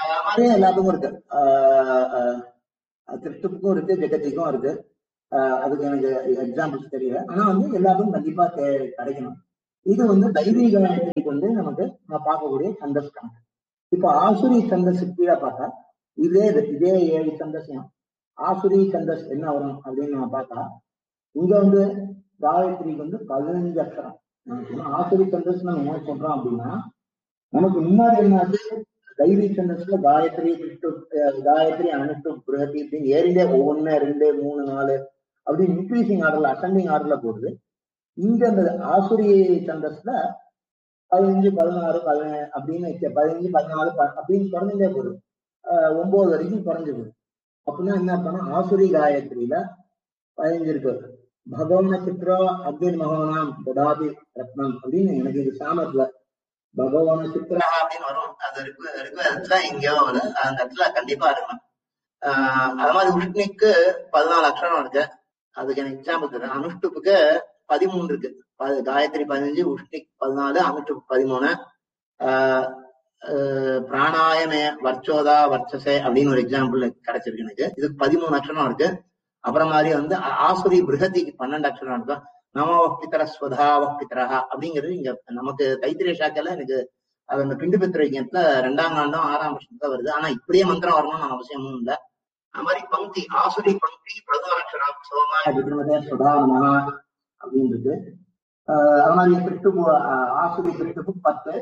அது மாதிரி எல்லாத்துக்கும் இருக்கு ஆஹ் ஆஹ் திருஷ்டுப்புக்கும் இருக்கு ஜெகத்திக்கும் இருக்கு ஆஹ் அதுக்கு எனக்கு எக்ஸாம்பிள்ஸ் தெரியல ஆனா வந்து எல்லாத்துக்கும் கண்டிப்பா தே- கிடைக்கணும் இது வந்து தெய்வீக காயத்ரிக்கு வந்து நமக்கு நம்ம பார்க்கக்கூடிய சந்தஸ் கணக்கு இப்போ ஆசுரி சந்தஸ் கீழே பார்த்தா இதே இது- இதே ஏழு சந்தஸையும் ஆசுரி சந்தஸ் என்ன வரும் அப்படின்னு நம்ம பார்த்தா இங்க வந்து காயத்ரிக்கு வந்து பதினஞ்சு அக்ஷரம் நமக்கு என்ன ஆசுரி சந்தஸ் நம்ம என்ன சொல்றோம் அப்படின்னா நமக்கு முன்னாடி என்னது தைரிய சந்தஸ்ல காயத்ரி விஷ்ணு அஹ் காயத்ரி அனுஷ்டு பிருகதி அப்படின்னு ஏறிண்டே ஒவ்வொன்னு ரெண்டு மூணு நாலு அப்படி இன்க்ரீசிங் ஆர்டர்ல அசெண்டிங் ஆர்டர்ல போகுது இங்க அந்த ஆசுரி சந்தஸ்ல பதினஞ்சு பதினாறு பதினேழு அப்படின்னு வச்ச- பதினஞ்சு பதினாலு ப- அப்படின்னு குறைஞ்சுட்டே போகுது ஆஹ் ஒன்பது வரைக்கும் குறைஞ்சு போகுது அப்படின்னா என்ன பண்ணா ஆசுரி காயத்ரியில பதினஞ்சு இருக்கு பகவன சித்ரா அக்னி மகோனாம் ததாபி ரத்னம் அப்படின்னு எனக்கு இது சாமத்துல பகவான சித்ரா அப்படின்னு வரும் அது இருக்கு இருக்கு எங்கேயோ வரும் அந்த இடத்துல கண்டிப்பா இருக்கும் ஆஹ் அது மாதிரி உஷ்ணிக்கு பதினாலு அக்ஷரம் இருக்கு அதுக்கு எனக்கு எக்ஸாம்பிள் தரேன் அனுஷ்டுப்புக்கு பதிமூணு இருக்கு ப- காயத்ரி பதினஞ்சு உஷ்ணிக் பதினாலு அனுஷ்டுப் பதிமூணு ஆஹ் ஆஹ் பிராணாயமே வர்ச்சோதா வர்ச்சசே அப்படின்னு ஒரு எக்ஸாம்பிள் கிடைச்சிருக்கு எனக்கு இதுக்கு பதிமூணு அக்ஷரம் இருக்கு அப்புறம் மாதிரி வந்து ஆ- ஆசுரி பிருகதிக்கு பன்னெண்டு அக்ஷரம் இருக்கும் நமோ பித்தர ஸ்வதா பித்தரஹா அப்படிங்கிறது இங்க நமக்கு தைத்திரிய சாக்கையில எனக்கு அது அந்த பிண்டு பித்திர யஜ்ஞத்துல ரெண்டாம் காண்டம் ஆறாம் வருஷத்துல வருது ஆனா இப்படியே மந்திரம் வரணும்னு அவசியமும் இல்லை அது மாதிரி பங்கி ஆசுரி பங்கி பிரதாட்சரம் சோமாய விக்ரமதே சுதா நமஹா அப்படின்றது ஆஹ் அது மாதிரி பிட்டு ஆசுரி பிட்டுக்கு பத்து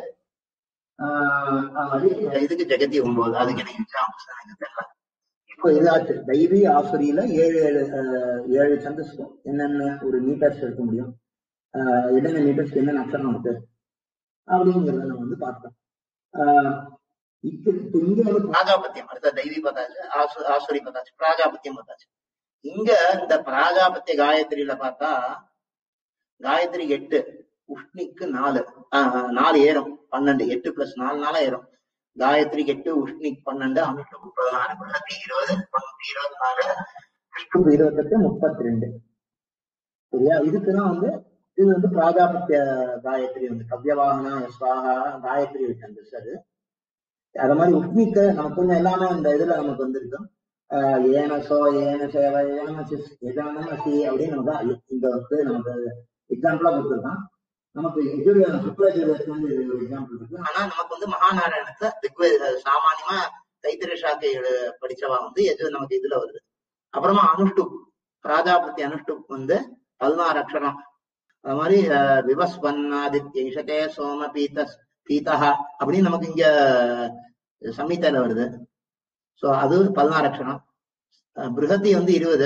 ஆஹ் அது மாதிரி இதுக்கு ஜெகதி ஒன்பது அதுக்கு எனக்கு examples எனக்கு தெரியல இப்போ இதாச்சு தைவி ஆசுரியில ஏழு ஏழு ஆஹ் ஏழு சந்தஸ் என்னென்ன ஒரு மீட்டர்ஸ் எடுக்க முடியும் ஆஹ் என்னென்ன மீட்டர்ஸ் என்னென்ன அக்ஷரம் இருக்கு அப்படிங்கிறத நம்ம வந்து பார்த்தோம் ஆஹ் இப்ப இப்ப இங்க வந்து பிராஜாபத்தியம் அடுத்த தெய்வி பார்த்தாச்சு ஆசு ஆசுரி பார்த்தாச்சு பிராஜாபத்தியம் பார்த்தாச்சு இங்க இந்த பிராஜாபத்திய காயத்ரியில பார்த்தா காயத்ரி எட்டு உஷ்ணிக்கு நாலு ஆஹ் நாலு ஏறும் பன்னெண்டு எட்டு பிளஸ் நாலு நாளா ஏறும் காயத்ரி எட்டு உஷ்ணிக் பன்னெண்டு அனுஷ்டுக்கு பதினாறு பிரகதி இருபது பங்குக்கு இருபத்தி நாலு விஷ்ணுக்கு இருபத்தெட்டு முப்பத்தி ரெண்டு சரியா இதுக்குதான் வந்து இது வந்து பிராஜாபத்திய காயத்ரி வந்து கவ்யவாகனா ஸ்வாகா காயத்ரி சந்தஸ் அது அது மாதிரி உஷ்ணிக்க நமக்கு கொஞ்சம் எல்லாமே அந்த இதுல நமக்கு வந்திருக்கும் ஆஹ் ஏனசோ ஏன சேவ ஏனமசிஸ் எதானமசி அப்படின்னு நமக்கு ஐ- இந்த வந்து நமக்கு எக்ஸாம்பிளா கொடுத்துருக்கான் நமக்கு இது சுக்லஜுரத்துல வந்து இது ஒரு எக்ஸாம்பிள் இருக்கு ஆனா நமக்கு வந்து மகாநாராயணத்துல ரிக்வே சாமானியமா தைத்திர சாக்கை எழு- படிச்சவா வந்து எது நமக்கு இதுல வருது அப்புறமா அனுஷ்டு பிராஜாபதி அனுஷ்டு வந்து பதினாறு அக்ஷரம் அது மாதிரி அஹ், விவஸ்வன்னாதித்ய இஷதே சோம பீத பீதஹா அப்படின்னு நமக்கு இங்க சம்ஹிதையில வருது சோ அது பதினாறு அக்ஷரம் அஹ், பிருகதி வந்து இருபது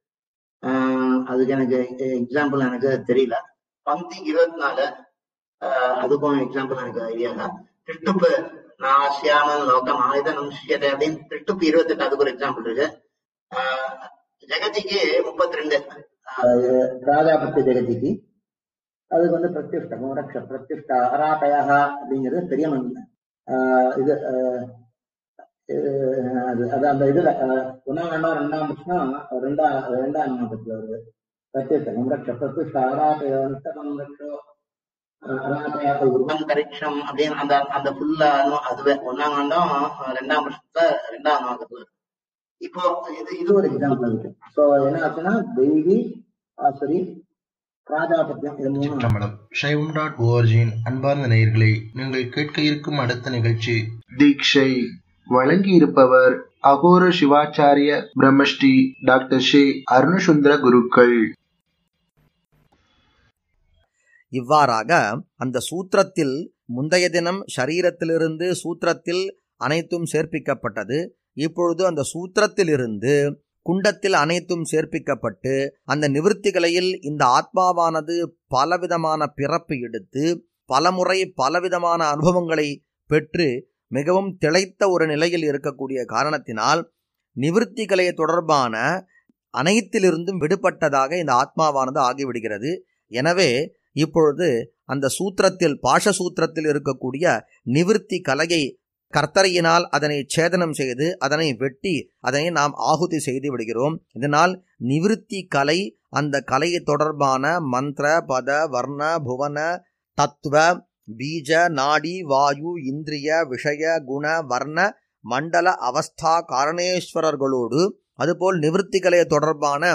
ஆஹ் அதுக்கு எனக்கு எக்ஸாம்பிள் எனக்கு தெரியல பந்தி இருபத்தி நாலு ஆஹ் அதுக்கும் எக்ஸாம்பிள் எனக்கு ஐடியா இல்ல திருட்டுப்பு நான் ஆசியாமல் லோகம் ஆயுதம் சியதை அப்படின்னு திருட்டுப்பு இருபத்தெட்டு அதுக்கு ஒரு எக்ஸாம்பிள் இருக்கு ஆஹ் ஜெகதிக்கு முப்பத்தி ரெண்டு ராஜாபத்தி ஜெகதிக்கு அதுக்கு வந்து பிரத்யுஷ்ட மோரக்ஷ பிரத்யுஷ்ட அராட்டயா அப்படிங்கிறது பெரிய மண் ஆஹ் இது ஆஹ் அஹ் அது அது அந்த இதுல அஹ் ஒன்னாம் வேண்டாம் ரெண்டாம் வருஷம் ரெண்டாம் ரெண்டாம் மாதத்துல வருது பிரத்யேக ரக்ஷ பிரத்யுஷ்ட அராட்டயம் ரக்ஷோ அந்தரிக்ஷம் அப்படின்னு அந்த அந்த ஃபுல்லா அதுவே ஒன்னாம் காண்டம் ரெண்டாம் வருஷத்துல ரெண்டாம் மாதத்துல இருக்கு இப்போ இது இது ஒரு எக்ஸாம்பிள் இருக்கு சோ என்ன ஆச்சுன்னா தெய்வி ஆசுரி பிராஜாபத்தியம் இது மூணு தமிழம் சைவம் டாட் ஓஆர்ஜியின் அன்பார்ந்த நேயர்களை நீங்கள் கேட்க இருக்கும் அடுத்த நிகழ்ச்சி தீட்சை வழங்கி இருப்பவர் அகோர சிவாச்சாரிய பிரம்மஸ்ரீ டாக்டர் ஷே அருணசுந்தர குருக்கள் இவ்வாறாக அந்த சூத்திரத்தில் முந்தைய தினம் ஷரீரத்திலிருந்து சூத்திரத்தில் அனைத்தும் சேர்ப்பிக்கப்பட்டது இப்பொழுது அந்த சூத்திரத்திலிருந்து குண்டத்தில் அனைத்தும் சேர்ப்பிக்கப்பட்டு அந்த நிவிருத்திகளையில் இந்த ஆத்மாவானது பலவிதமான பிறப்பு எடுத்து பலமுறை பலவிதமான அனுபவங்களை பெற்று மிகவும் திளைத்த ஒரு நிலையில் இருக்கக்கூடிய காரணத்தினால் நிவிருத்திகளை தொடர்பான அனைத்திலிருந்தும் விடுபட்டதாக இந்த ஆத்மாவானது ஆகிவிடுகிறது எனவே இப்பொழுது அந்த சூத்திரத்தில் பாஷ சூத்திரத்தில் இருக்கக்கூடிய நிவிருத்தி கலையை கர்த்தரையினால் அதனை சேதனம் செய்து அதனை வெட்டி அதனை நாம் ஆகுதி செய்து விடுகிறோம் இதனால் நிவிருத்தி கலை அந்த கலை தொடர்பான மந்திர பத வர்ண புவன தத்துவ பீஜ நாடி வாயு இந்திரிய விஷய குண வர்ண மண்டல அவஸ்தா காரணேஸ்வரர்களோடு அதுபோல் நிவிருத்தி கலைய தொடர்பான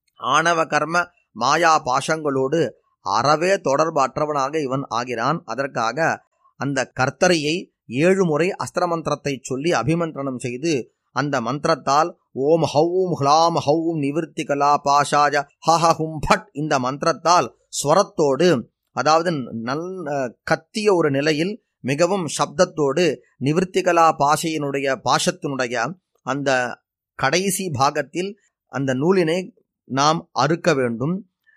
ஆணவ கர்ம மாயா பாஷங்களோடு அறவே தொடர்பற்றவனாக இவன் ஆகிறான் அதற்காக அந்த கர்த்தரையை ஏழு முறை அஸ்திர மந்திரத்தை சொல்லி அபிமந்திரணம் செய்து அந்த மந்திரத்தால் ஓம் ஹவும் ஹ்லாம் ஹவும் நிவிருத்தி கலா பாஷாஜ ஹஹும் பட் இந்த மந்திரத்தால் ஸ்வரத்தோடு அதாவது நல் கத்திய ஒரு நிலையில் மிகவும் சப்தத்தோடு நிவிருத்திகலா பாஷையினுடைய பாஷத்தினுடைய அந்த கடைசி பாகத்தில் அந்த நூலினை நாம் அறுக்க வேண்டும்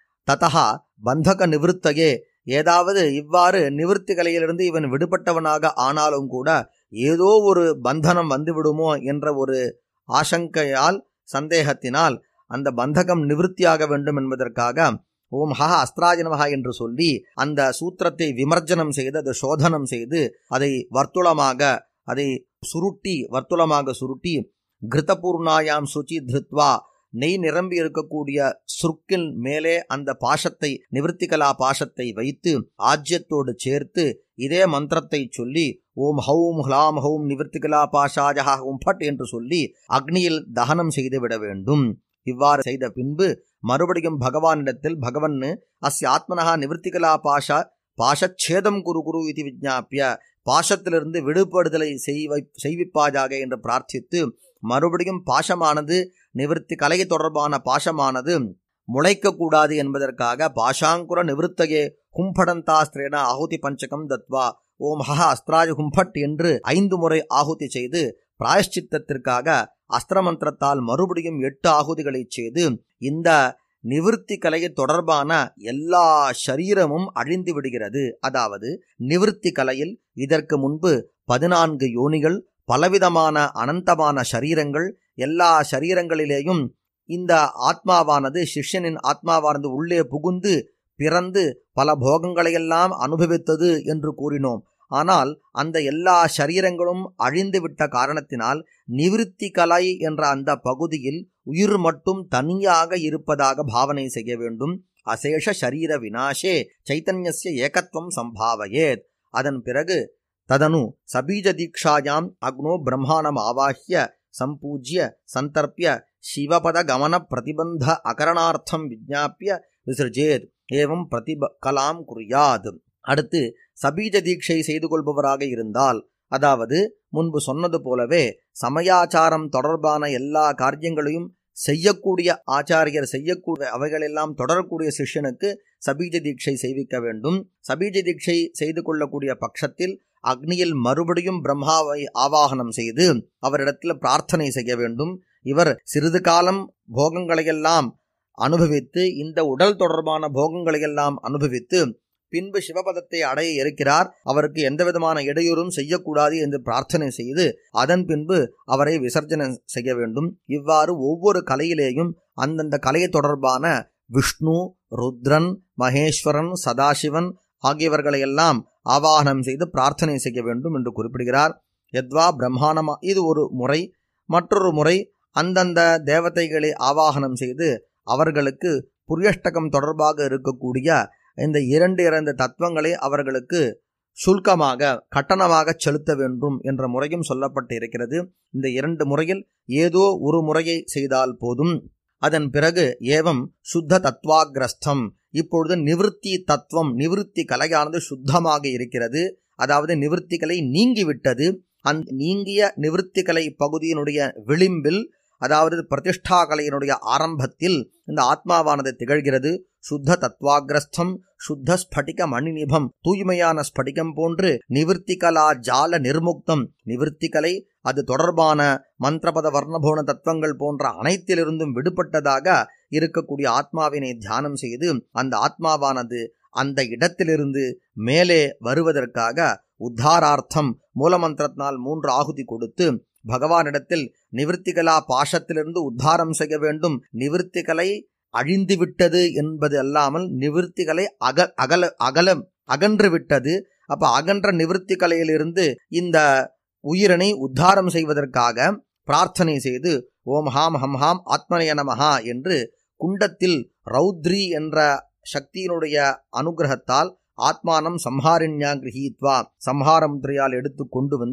ததா பந்தக நிவிருத்தகே ஏதாவது இவ்வாறு நிவிருத்தி கலையிலிருந்து இவன் விடுபட்டவனாக ஆனாலும் கூட ஏதோ ஒரு பந்தனம் வந்துவிடுமோ என்ற ஒரு ஆசங்கையால் சந்தேகத்தினால் அந்த பந்தகம் நிவிருத்தியாக வேண்டும் என்பதற்காக ஓம் ஹஹ அஸ்திராஜனமஹா என்று சொல்லி அந்த சூத்திரத்தை விமர்ஜனம் செய்து அதை சோதனம் செய்து அதை வர்த்துளமாக அதை சுருட்டி வர்த்துளமாக சுருட்டி கிருத்தபூர்ணாயாம் சுச்சி திருத்வா நெய் நிரம்பி இருக்கக்கூடிய சுருக்கின் மேலே அந்த பாஷத்தை நிவர்த்திகலா பாஷத்தை வைத்து ஆஜ்யத்தோடு சேர்த்து இதே மந்திரத்தை சொல்லி ஓம் ஹௌம் ஹ்லாம் ஹௌம் நிவர்த்திகலா பாஷாஜஹா ஹும் ஃபட் என்று சொல்லி அக்னியில் தகனம் செய்து விட வேண்டும் இவ்வாறு செய்த பின்பு மறுபடியும் பகவானிடத்தில் பகவன் அஸ்ய ஆத்மனஹா நிவர்த்திகலா பாஷா பாஷச்சேதம் குரு குரு இது விஜாபிய பாஷத்திலிருந்து விடுபடுதலை செய்வை செய்விப்பாயாக என்று பிரார்த்தித்து மறுபடியும் பாஷமானது நிவிருத்தி கலை தொடர்பான பாஷமானது முளைக்கக்கூடாது என்பதற்காக பாஷாங்குர நிவிருத்தகே கும்படந்தாஸ்திரேன ஆகுதி பஞ்சகம் தத்வா ஓம் ஹஹ அஸ்திராஜ கும்பட் என்று ஐந்து முறை ஆகுதி செய்து பிராயஷ்சித்தத்திற்காக அஸ்திர மந்திரத்தால் மறுபடியும் எட்டு ஆகுதிகளை செய்து இந்த நிவிருத்தி கலையை தொடர்பான எல்லா சரீரமும் அழிந்து விடுகிறது அதாவது நிவிருத்தி கலையில் இதற்கு முன்பு பதினான்கு யோனிகள் பலவிதமான அனந்தமான சரீரங்கள் எல்லா சரீரங்களிலேயும் இந்த ஆத்மாவானது சிஷ்யனின் ஆத்மாவானது உள்ளே புகுந்து பிறந்து பல போகங்களையெல்லாம் அனுபவித்தது என்று கூறினோம் ஆனால் அந்த எல்லா சரீரங்களும் அழிந்துவிட்ட காரணத்தினால் நிவிருத்தி கலை என்ற அந்த பகுதியில் உயிர் மட்டும் தனியாக இருப்பதாக பாவனை செய்ய வேண்டும் அசேஷ சரீர வினாசே சைத்தன்யஸ்ய ஏகத்துவம் சம்பாவையேத் அதன் பிறகு ததனு சபீஜ தீக்ஷாயாம் அக்னோ பிரம்மாணம் ஆவாஹ்ய சம்பூஜ்ய சந்தர்ப்பிய சிவபத கமன பிரதிபந்த அகரணார்த்தம் விஜாபிய விசிருஜேத் ஏவம் பிரதிப கலாம் குறியாத் அடுத்து சபீஜ தீட்சை செய்து கொள்பவராக இருந்தால் அதாவது முன்பு சொன்னது போலவே சமயாச்சாரம் தொடர்பான எல்லா காரியங்களையும் செய்யக்கூடிய ஆச்சாரியர் செய்யக்கூடிய அவைகளெல்லாம் தொடரக்கூடிய சிஷ்யனுக்கு சபீஜ தீட்சை செய்விக்க வேண்டும் சபீஜ தீட்சை செய்து கொள்ளக்கூடிய பட்சத்தில் அக்னியில் மறுபடியும் பிரம்மாவை ஆவாகனம் செய்து அவரிடத்தில் பிரார்த்தனை செய்ய வேண்டும் இவர் சிறிது காலம் போகங்களையெல்லாம் அனுபவித்து இந்த உடல் தொடர்பான போகங்களையெல்லாம் அனுபவித்து பின்பு சிவபதத்தை அடைய இருக்கிறார் அவருக்கு எந்தவிதமான இடையூறும் செய்யக்கூடாது என்று பிரார்த்தனை செய்து அதன் பின்பு அவரை விசர்ஜனை செய்ய வேண்டும் இவ்வாறு ஒவ்வொரு கலையிலேயும் அந்தந்த கலை தொடர்பான விஷ்ணு ருத்ரன் மகேஸ்வரன் சதாசிவன் ஆகியவர்களையெல்லாம் ஆவாகனம் செய்து பிரார்த்தனை செய்ய வேண்டும் என்று குறிப்பிடுகிறார் எத்வா பிரம்மாணமா இது ஒரு முறை மற்றொரு முறை அந்தந்த தேவதைகளை ஆவாகனம் செய்து அவர்களுக்கு புரியஷ்டகம் தொடர்பாக இருக்கக்கூடிய இந்த இரண்டு இரண்டு தத்துவங்களை அவர்களுக்கு சுல்கமாக கட்டணமாக செலுத்த வேண்டும் என்ற முறையும் சொல்லப்பட்டு இருக்கிறது இந்த இரண்டு முறையில் ஏதோ ஒரு முறையை செய்தால் போதும் அதன் பிறகு ஏவம் சுத்த தத்வாகிரஸ்தம் இப்பொழுது நிவிருத்தி தத்துவம் நிவிருத்தி கலையானது சுத்தமாக இருக்கிறது அதாவது நிவிருத்தி கலை நீங்கிவிட்டது அந் நீங்கிய நிவிருத்தி கலை பகுதியினுடைய விளிம்பில் அதாவது பிரதிஷ்டா கலையினுடைய ஆரம்பத்தில் இந்த ஆத்மாவானது திகழ்கிறது சுத்த தத்வாகிரஸ்தம் சுத்த ஸ்படிக மணிநிபம் தூய்மையான ஸ்படிகம் போன்று நிவிற்த்திகலா ஜால நிர்முக்தம் நிவிற்த்திகலை அது தொடர்பான மந்திரபத வர்ணபோன தத்துவங்கள் போன்ற அனைத்திலிருந்தும் விடுபட்டதாக இருக்கக்கூடிய ஆத்மாவினை தியானம் செய்து அந்த ஆத்மாவானது அந்த இடத்திலிருந்து மேலே வருவதற்காக உத்தாரார்த்தம் மூலமந்திரத்தினால் மூன்று ஆகுதி கொடுத்து பகவானிடத்தில் நிவிற்த்திகலா பாஷத்திலிருந்து உத்தாரம் செய்ய வேண்டும் நிவிற்த்திகளை அழிந்து விட்டது என்பது அல்லாமல் நிவிற்த்திகளை அக அகல அகலம் அகன்று விட்டது அப்ப அகன்ற நிவிற்த்தி கலையிலிருந்து இந்த உயிரினை உத்தாரம் செய்வதற்காக பிரார்த்தனை செய்து ஓம் ஹாம் ஹம் ஹாம் ஆத்மனய நமஹா என்று குண்டத்தில் ரௌத்ரி என்ற சக்தியினுடைய அனுகிரகத்தால் ஆத்மானம் சம்ஹாரிண்யா கிரகீத்வா சம்ஹார முத்திரையால் எடுத்து கொண்டு வந்து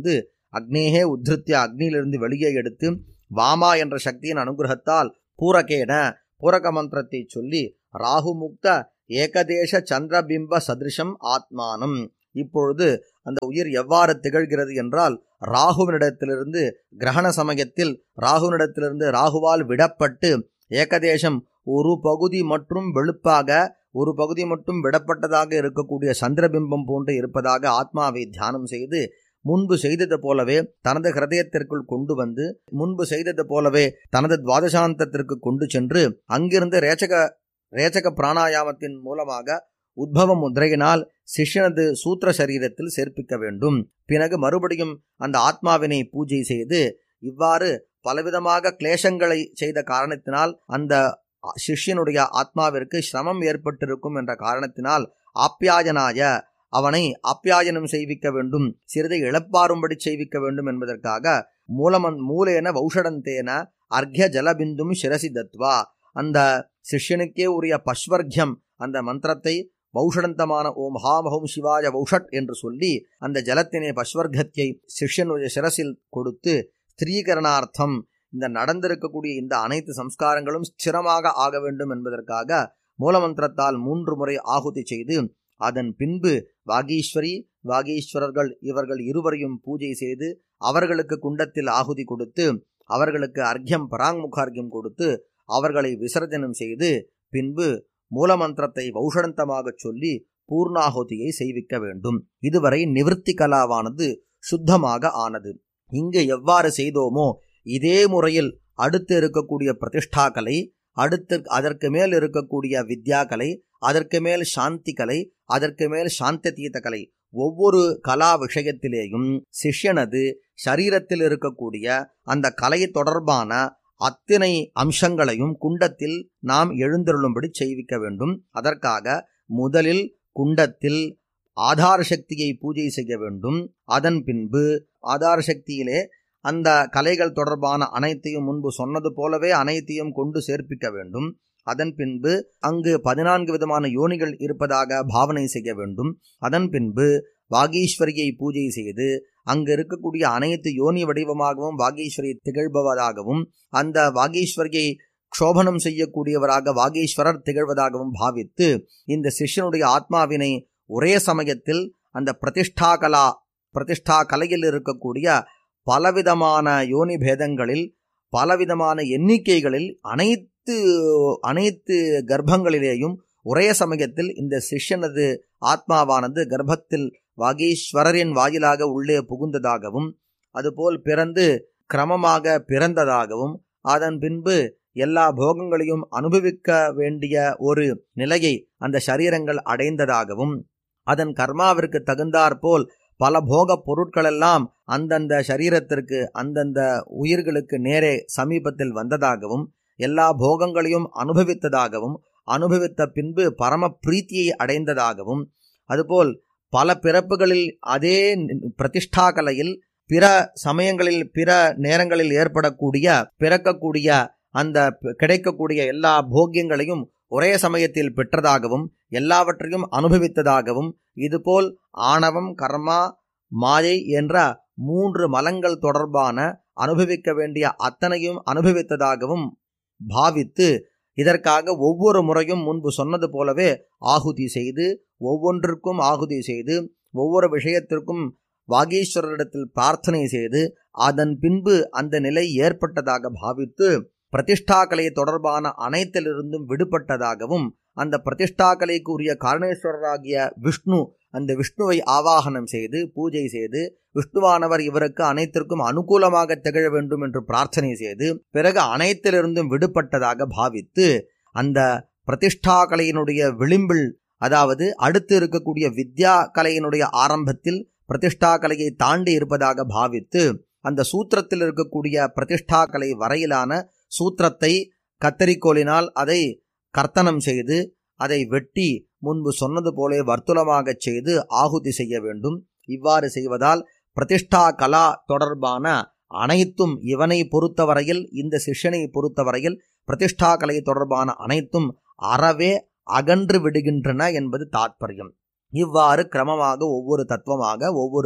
அக்னேகே உத்ருத்திய அக்னியிலிருந்து வெளியே எடுத்து வாமா என்ற சக்தியின் அனுகிரகத்தால் பூரகேன பூரக மந்திரத்தை சொல்லி ராகு முக்த ஏகதேச சந்திரபிம்ப சதிருஷம் ஆத்மானம் இப்பொழுது அந்த உயிர் எவ்வாறு திகழ்கிறது என்றால் ராகுவினிடத்திலிருந்து கிரகண சமயத்தில் ராகுவினிடத்திலிருந்து ராகுவால் விடப்பட்டு ஏகதேசம் ஒரு பகுதி மற்றும் வெளுப்பாக ஒரு பகுதி மட்டும் விடப்பட்டதாக இருக்கக்கூடிய சந்திரபிம்பம் போன்று இருப்பதாக ஆத்மாவை தியானம் செய்து முன்பு செய்தது போலவே தனது ஹிருதயத்திற்குள் கொண்டு வந்து முன்பு செய்தது போலவே தனது துவாதசாந்தத்திற்கு கொண்டு சென்று அங்கிருந்து ரேச்சக ரேச்சக பிராணாயாமத்தின் மூலமாக உத்பவ முத்திரையினால் சிஷ்யனது சூத்திர சரீரத்தில் சேர்ப்பிக்க வேண்டும் பிறகு மறுபடியும் அந்த ஆத்மாவினை பூஜை செய்து இவ்வாறு பலவிதமாக கிளேசங்களை செய்த காரணத்தினால் அந்த சிஷ்யனுடைய ஆத்மாவிற்கு சிரமம் ஏற்பட்டிருக்கும் என்ற காரணத்தினால் ஆப்யாயனாய அவனை ஆப்யாயனம் செய்விக்க வேண்டும் சிறிதை இழப்பாரும்படி செய்விக்க வேண்டும் என்பதற்காக மூலமன் மூலேன வௌஷடந்தேன அர்க்ய ஜலபிந்தும் சிரசி தத்வா அந்த சிஷ்யனுக்கே உரிய பஸ்வர்க்கியம் அந்த மந்திரத்தை வௌஷடந்தமான ஓம் ஹாமஹோம் சிவாய வௌஷட் என்று சொல்லி அந்த ஜலத்தினை பஸ்வர்க்கத்தை சிஷ்யனுடைய சிரசில் கொடுத்து ஸ்திரீகரணார்த்தம் இந்த நடந்திருக்கக்கூடிய இந்த அனைத்து சம்ஸ்காரங்களும் ஸ்திரமாக ஆக வேண்டும் என்பதற்காக மூலமந்திரத்தால் மூன்று முறை ஆகுதி செய்து அதன் பின்பு வாகீஸ்வரி வாகீஸ்வரர்கள் இவர்கள் இருவரையும் பூஜை செய்து அவர்களுக்கு குண்டத்தில் ஆகுதி கொடுத்து அவர்களுக்கு அர்க்யம் பராங்முகார்க்கியம் கொடுத்து அவர்களை விசர்ஜனம் செய்து பின்பு மூலமந்திரத்தை வௌஷடந்தமாகச் சொல்லி பூர்ணாகுதியை செய்விக்க வேண்டும் இதுவரை நிவிற்த்தி கலாவானது சுத்தமாக ஆனது இங்கு எவ்வாறு செய்தோமோ இதே முறையில் அடுத்து இருக்கக்கூடிய பிரதிஷ்டாக்கலை அடுத்து அதற்கு மேல் இருக்கக்கூடிய வித்யாக்கலை அதற்கு மேல் சாந்தி கலை அதற்கு மேல் சாந்த தீத கலை ஒவ்வொரு கலா விஷயத்திலேயும் சிஷ்யனது சரீரத்தில் இருக்கக்கூடிய அந்த கலை தொடர்பான அத்தனை அம்சங்களையும் குண்டத்தில் நாம் எழுந்தருளும்படி செய்விக்க வேண்டும் அதற்காக முதலில் குண்டத்தில் ஆதார சக்தியை பூஜை செய்ய வேண்டும் அதன் பின்பு ஆதார சக்தியிலே அந்த கலைகள் தொடர்பான அனைத்தையும் முன்பு சொன்னது போலவே அனைத்தையும் கொண்டு சேர்ப்பிக்க வேண்டும் அதன் பின்பு அங்கு பதினான்கு விதமான யோனிகள் இருப்பதாக பாவனை செய்ய வேண்டும் அதன் பின்பு வாகீஸ்வரியை பூஜை செய்து அங்கு இருக்கக்கூடிய அனைத்து யோனி வடிவமாகவும் வாகீஸ்வரி திகழ்பவதாகவும் அந்த வாகீஸ்வரியை க்ஷோபனம் செய்யக்கூடியவராக வாகீஸ்வரர் திகழ்வதாகவும் பாவித்து இந்த சிஷ்யனுடைய ஆத்மாவினை ஒரே சமயத்தில் அந்த பிரதிஷ்டா கலா பிரதிஷ்டா கலையில் இருக்கக்கூடிய பலவிதமான யோனி பேதங்களில் பலவிதமான எண்ணிக்கைகளில் அனைத்து அனைத்து கர்ப்பங்களிலேயும் ஒரே சமயத்தில் இந்த சிஷ்யனது ஆத்மாவானது கர்ப்பத்தில் வாகீஸ்வரரின் வாயிலாக உள்ளே புகுந்ததாகவும் அதுபோல் பிறந்து கிரமமாக பிறந்ததாகவும் அதன் பின்பு எல்லா போகங்களையும் அனுபவிக்க வேண்டிய ஒரு நிலையை அந்த சரீரங்கள் அடைந்ததாகவும் அதன் கர்மாவிற்கு தகுந்தாற்போல் பல போக பொருட்களெல்லாம் அந்தந்த சரீரத்திற்கு அந்தந்த உயிர்களுக்கு நேரே சமீபத்தில் வந்ததாகவும் எல்லா போகங்களையும் அனுபவித்ததாகவும் அனுபவித்த பின்பு பரம பிரீத்தியை அடைந்ததாகவும் அதுபோல் பல பிறப்புகளில் அதே பிரதிஷ்டா கலையில் பிற சமயங்களில் பிற நேரங்களில் ஏற்படக்கூடிய பிறக்கக்கூடிய அந்த கிடைக்கக்கூடிய எல்லா போக்கியங்களையும் ஒரே சமயத்தில் பெற்றதாகவும் எல்லாவற்றையும் அனுபவித்ததாகவும் இதுபோல் ஆணவம் கர்மா மாயை என்ற மூன்று மலங்கள் தொடர்பான அனுபவிக்க வேண்டிய அத்தனையும் அனுபவித்ததாகவும் பாவித்து இதற்காக ஒவ்வொரு முறையும் முன்பு சொன்னது போலவே ஆகுதி செய்து ஒவ்வொன்றிற்கும் ஆகுதி செய்து ஒவ்வொரு விஷயத்திற்கும் வாகீஸ்வரரிடத்தில் பிரார்த்தனை செய்து அதன் பின்பு அந்த நிலை ஏற்பட்டதாக பாவித்து பிரதிஷ்டா கலை தொடர்பான அனைத்திலிருந்தும் விடுபட்டதாகவும் அந்த பிரதிஷ்டா கலைக்கு உரிய காரணேஸ்வரராகிய விஷ்ணு அந்த விஷ்ணுவை ஆவாகனம் செய்து பூஜை செய்து விஷ்ணுவானவர் இவருக்கு அனைத்திற்கும் அனுகூலமாக திகழ வேண்டும் என்று பிரார்த்தனை செய்து பிறகு அனைத்திலிருந்தும் விடுபட்டதாக பாவித்து அந்த பிரதிஷ்டா கலையினுடைய விளிம்பில் அதாவது அடுத்து இருக்கக்கூடிய வித்யா கலையினுடைய ஆரம்பத்தில் பிரதிஷ்டா கலையை தாண்டி இருப்பதாக பாவித்து அந்த சூத்திரத்தில் இருக்கக்கூடிய பிரதிஷ்டா கலை வரையிலான சூத்திரத்தை கத்தரிக்கோலினால் அதை கர்த்தனம் செய்து அதை வெட்டி முன்பு சொன்னது போலே வர்த்துலமாகச் செய்து ஆகுதி செய்ய வேண்டும் இவ்வாறு செய்வதால் பிரதிஷ்டா கலா தொடர்பான அனைத்தும் இவனை பொறுத்தவரையில் இந்த சிஷ்யனை பொறுத்தவரையில் பிரதிஷ்டா கலை தொடர்பான அனைத்தும் அறவே அகன்று விடுகின்றன என்பது தாத்பரியம் இவ்வாறு கிரமமாக ஒவ்வொரு தத்துவமாக ஒவ்வொரு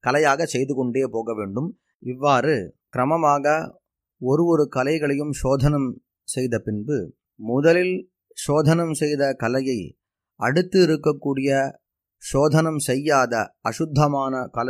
கலையாக செய்து கொண்டே போக வேண்டும் இவ்வாறு கிரமமாக ஒரு ஒரு கலைகளையும் சோதனம் செய்த பின்பு முதலில் சோதனம் செய்த கலையை அடுத்து இருக்கக்கூடிய சோதனம் செய்யாத அசுத்தமான கலை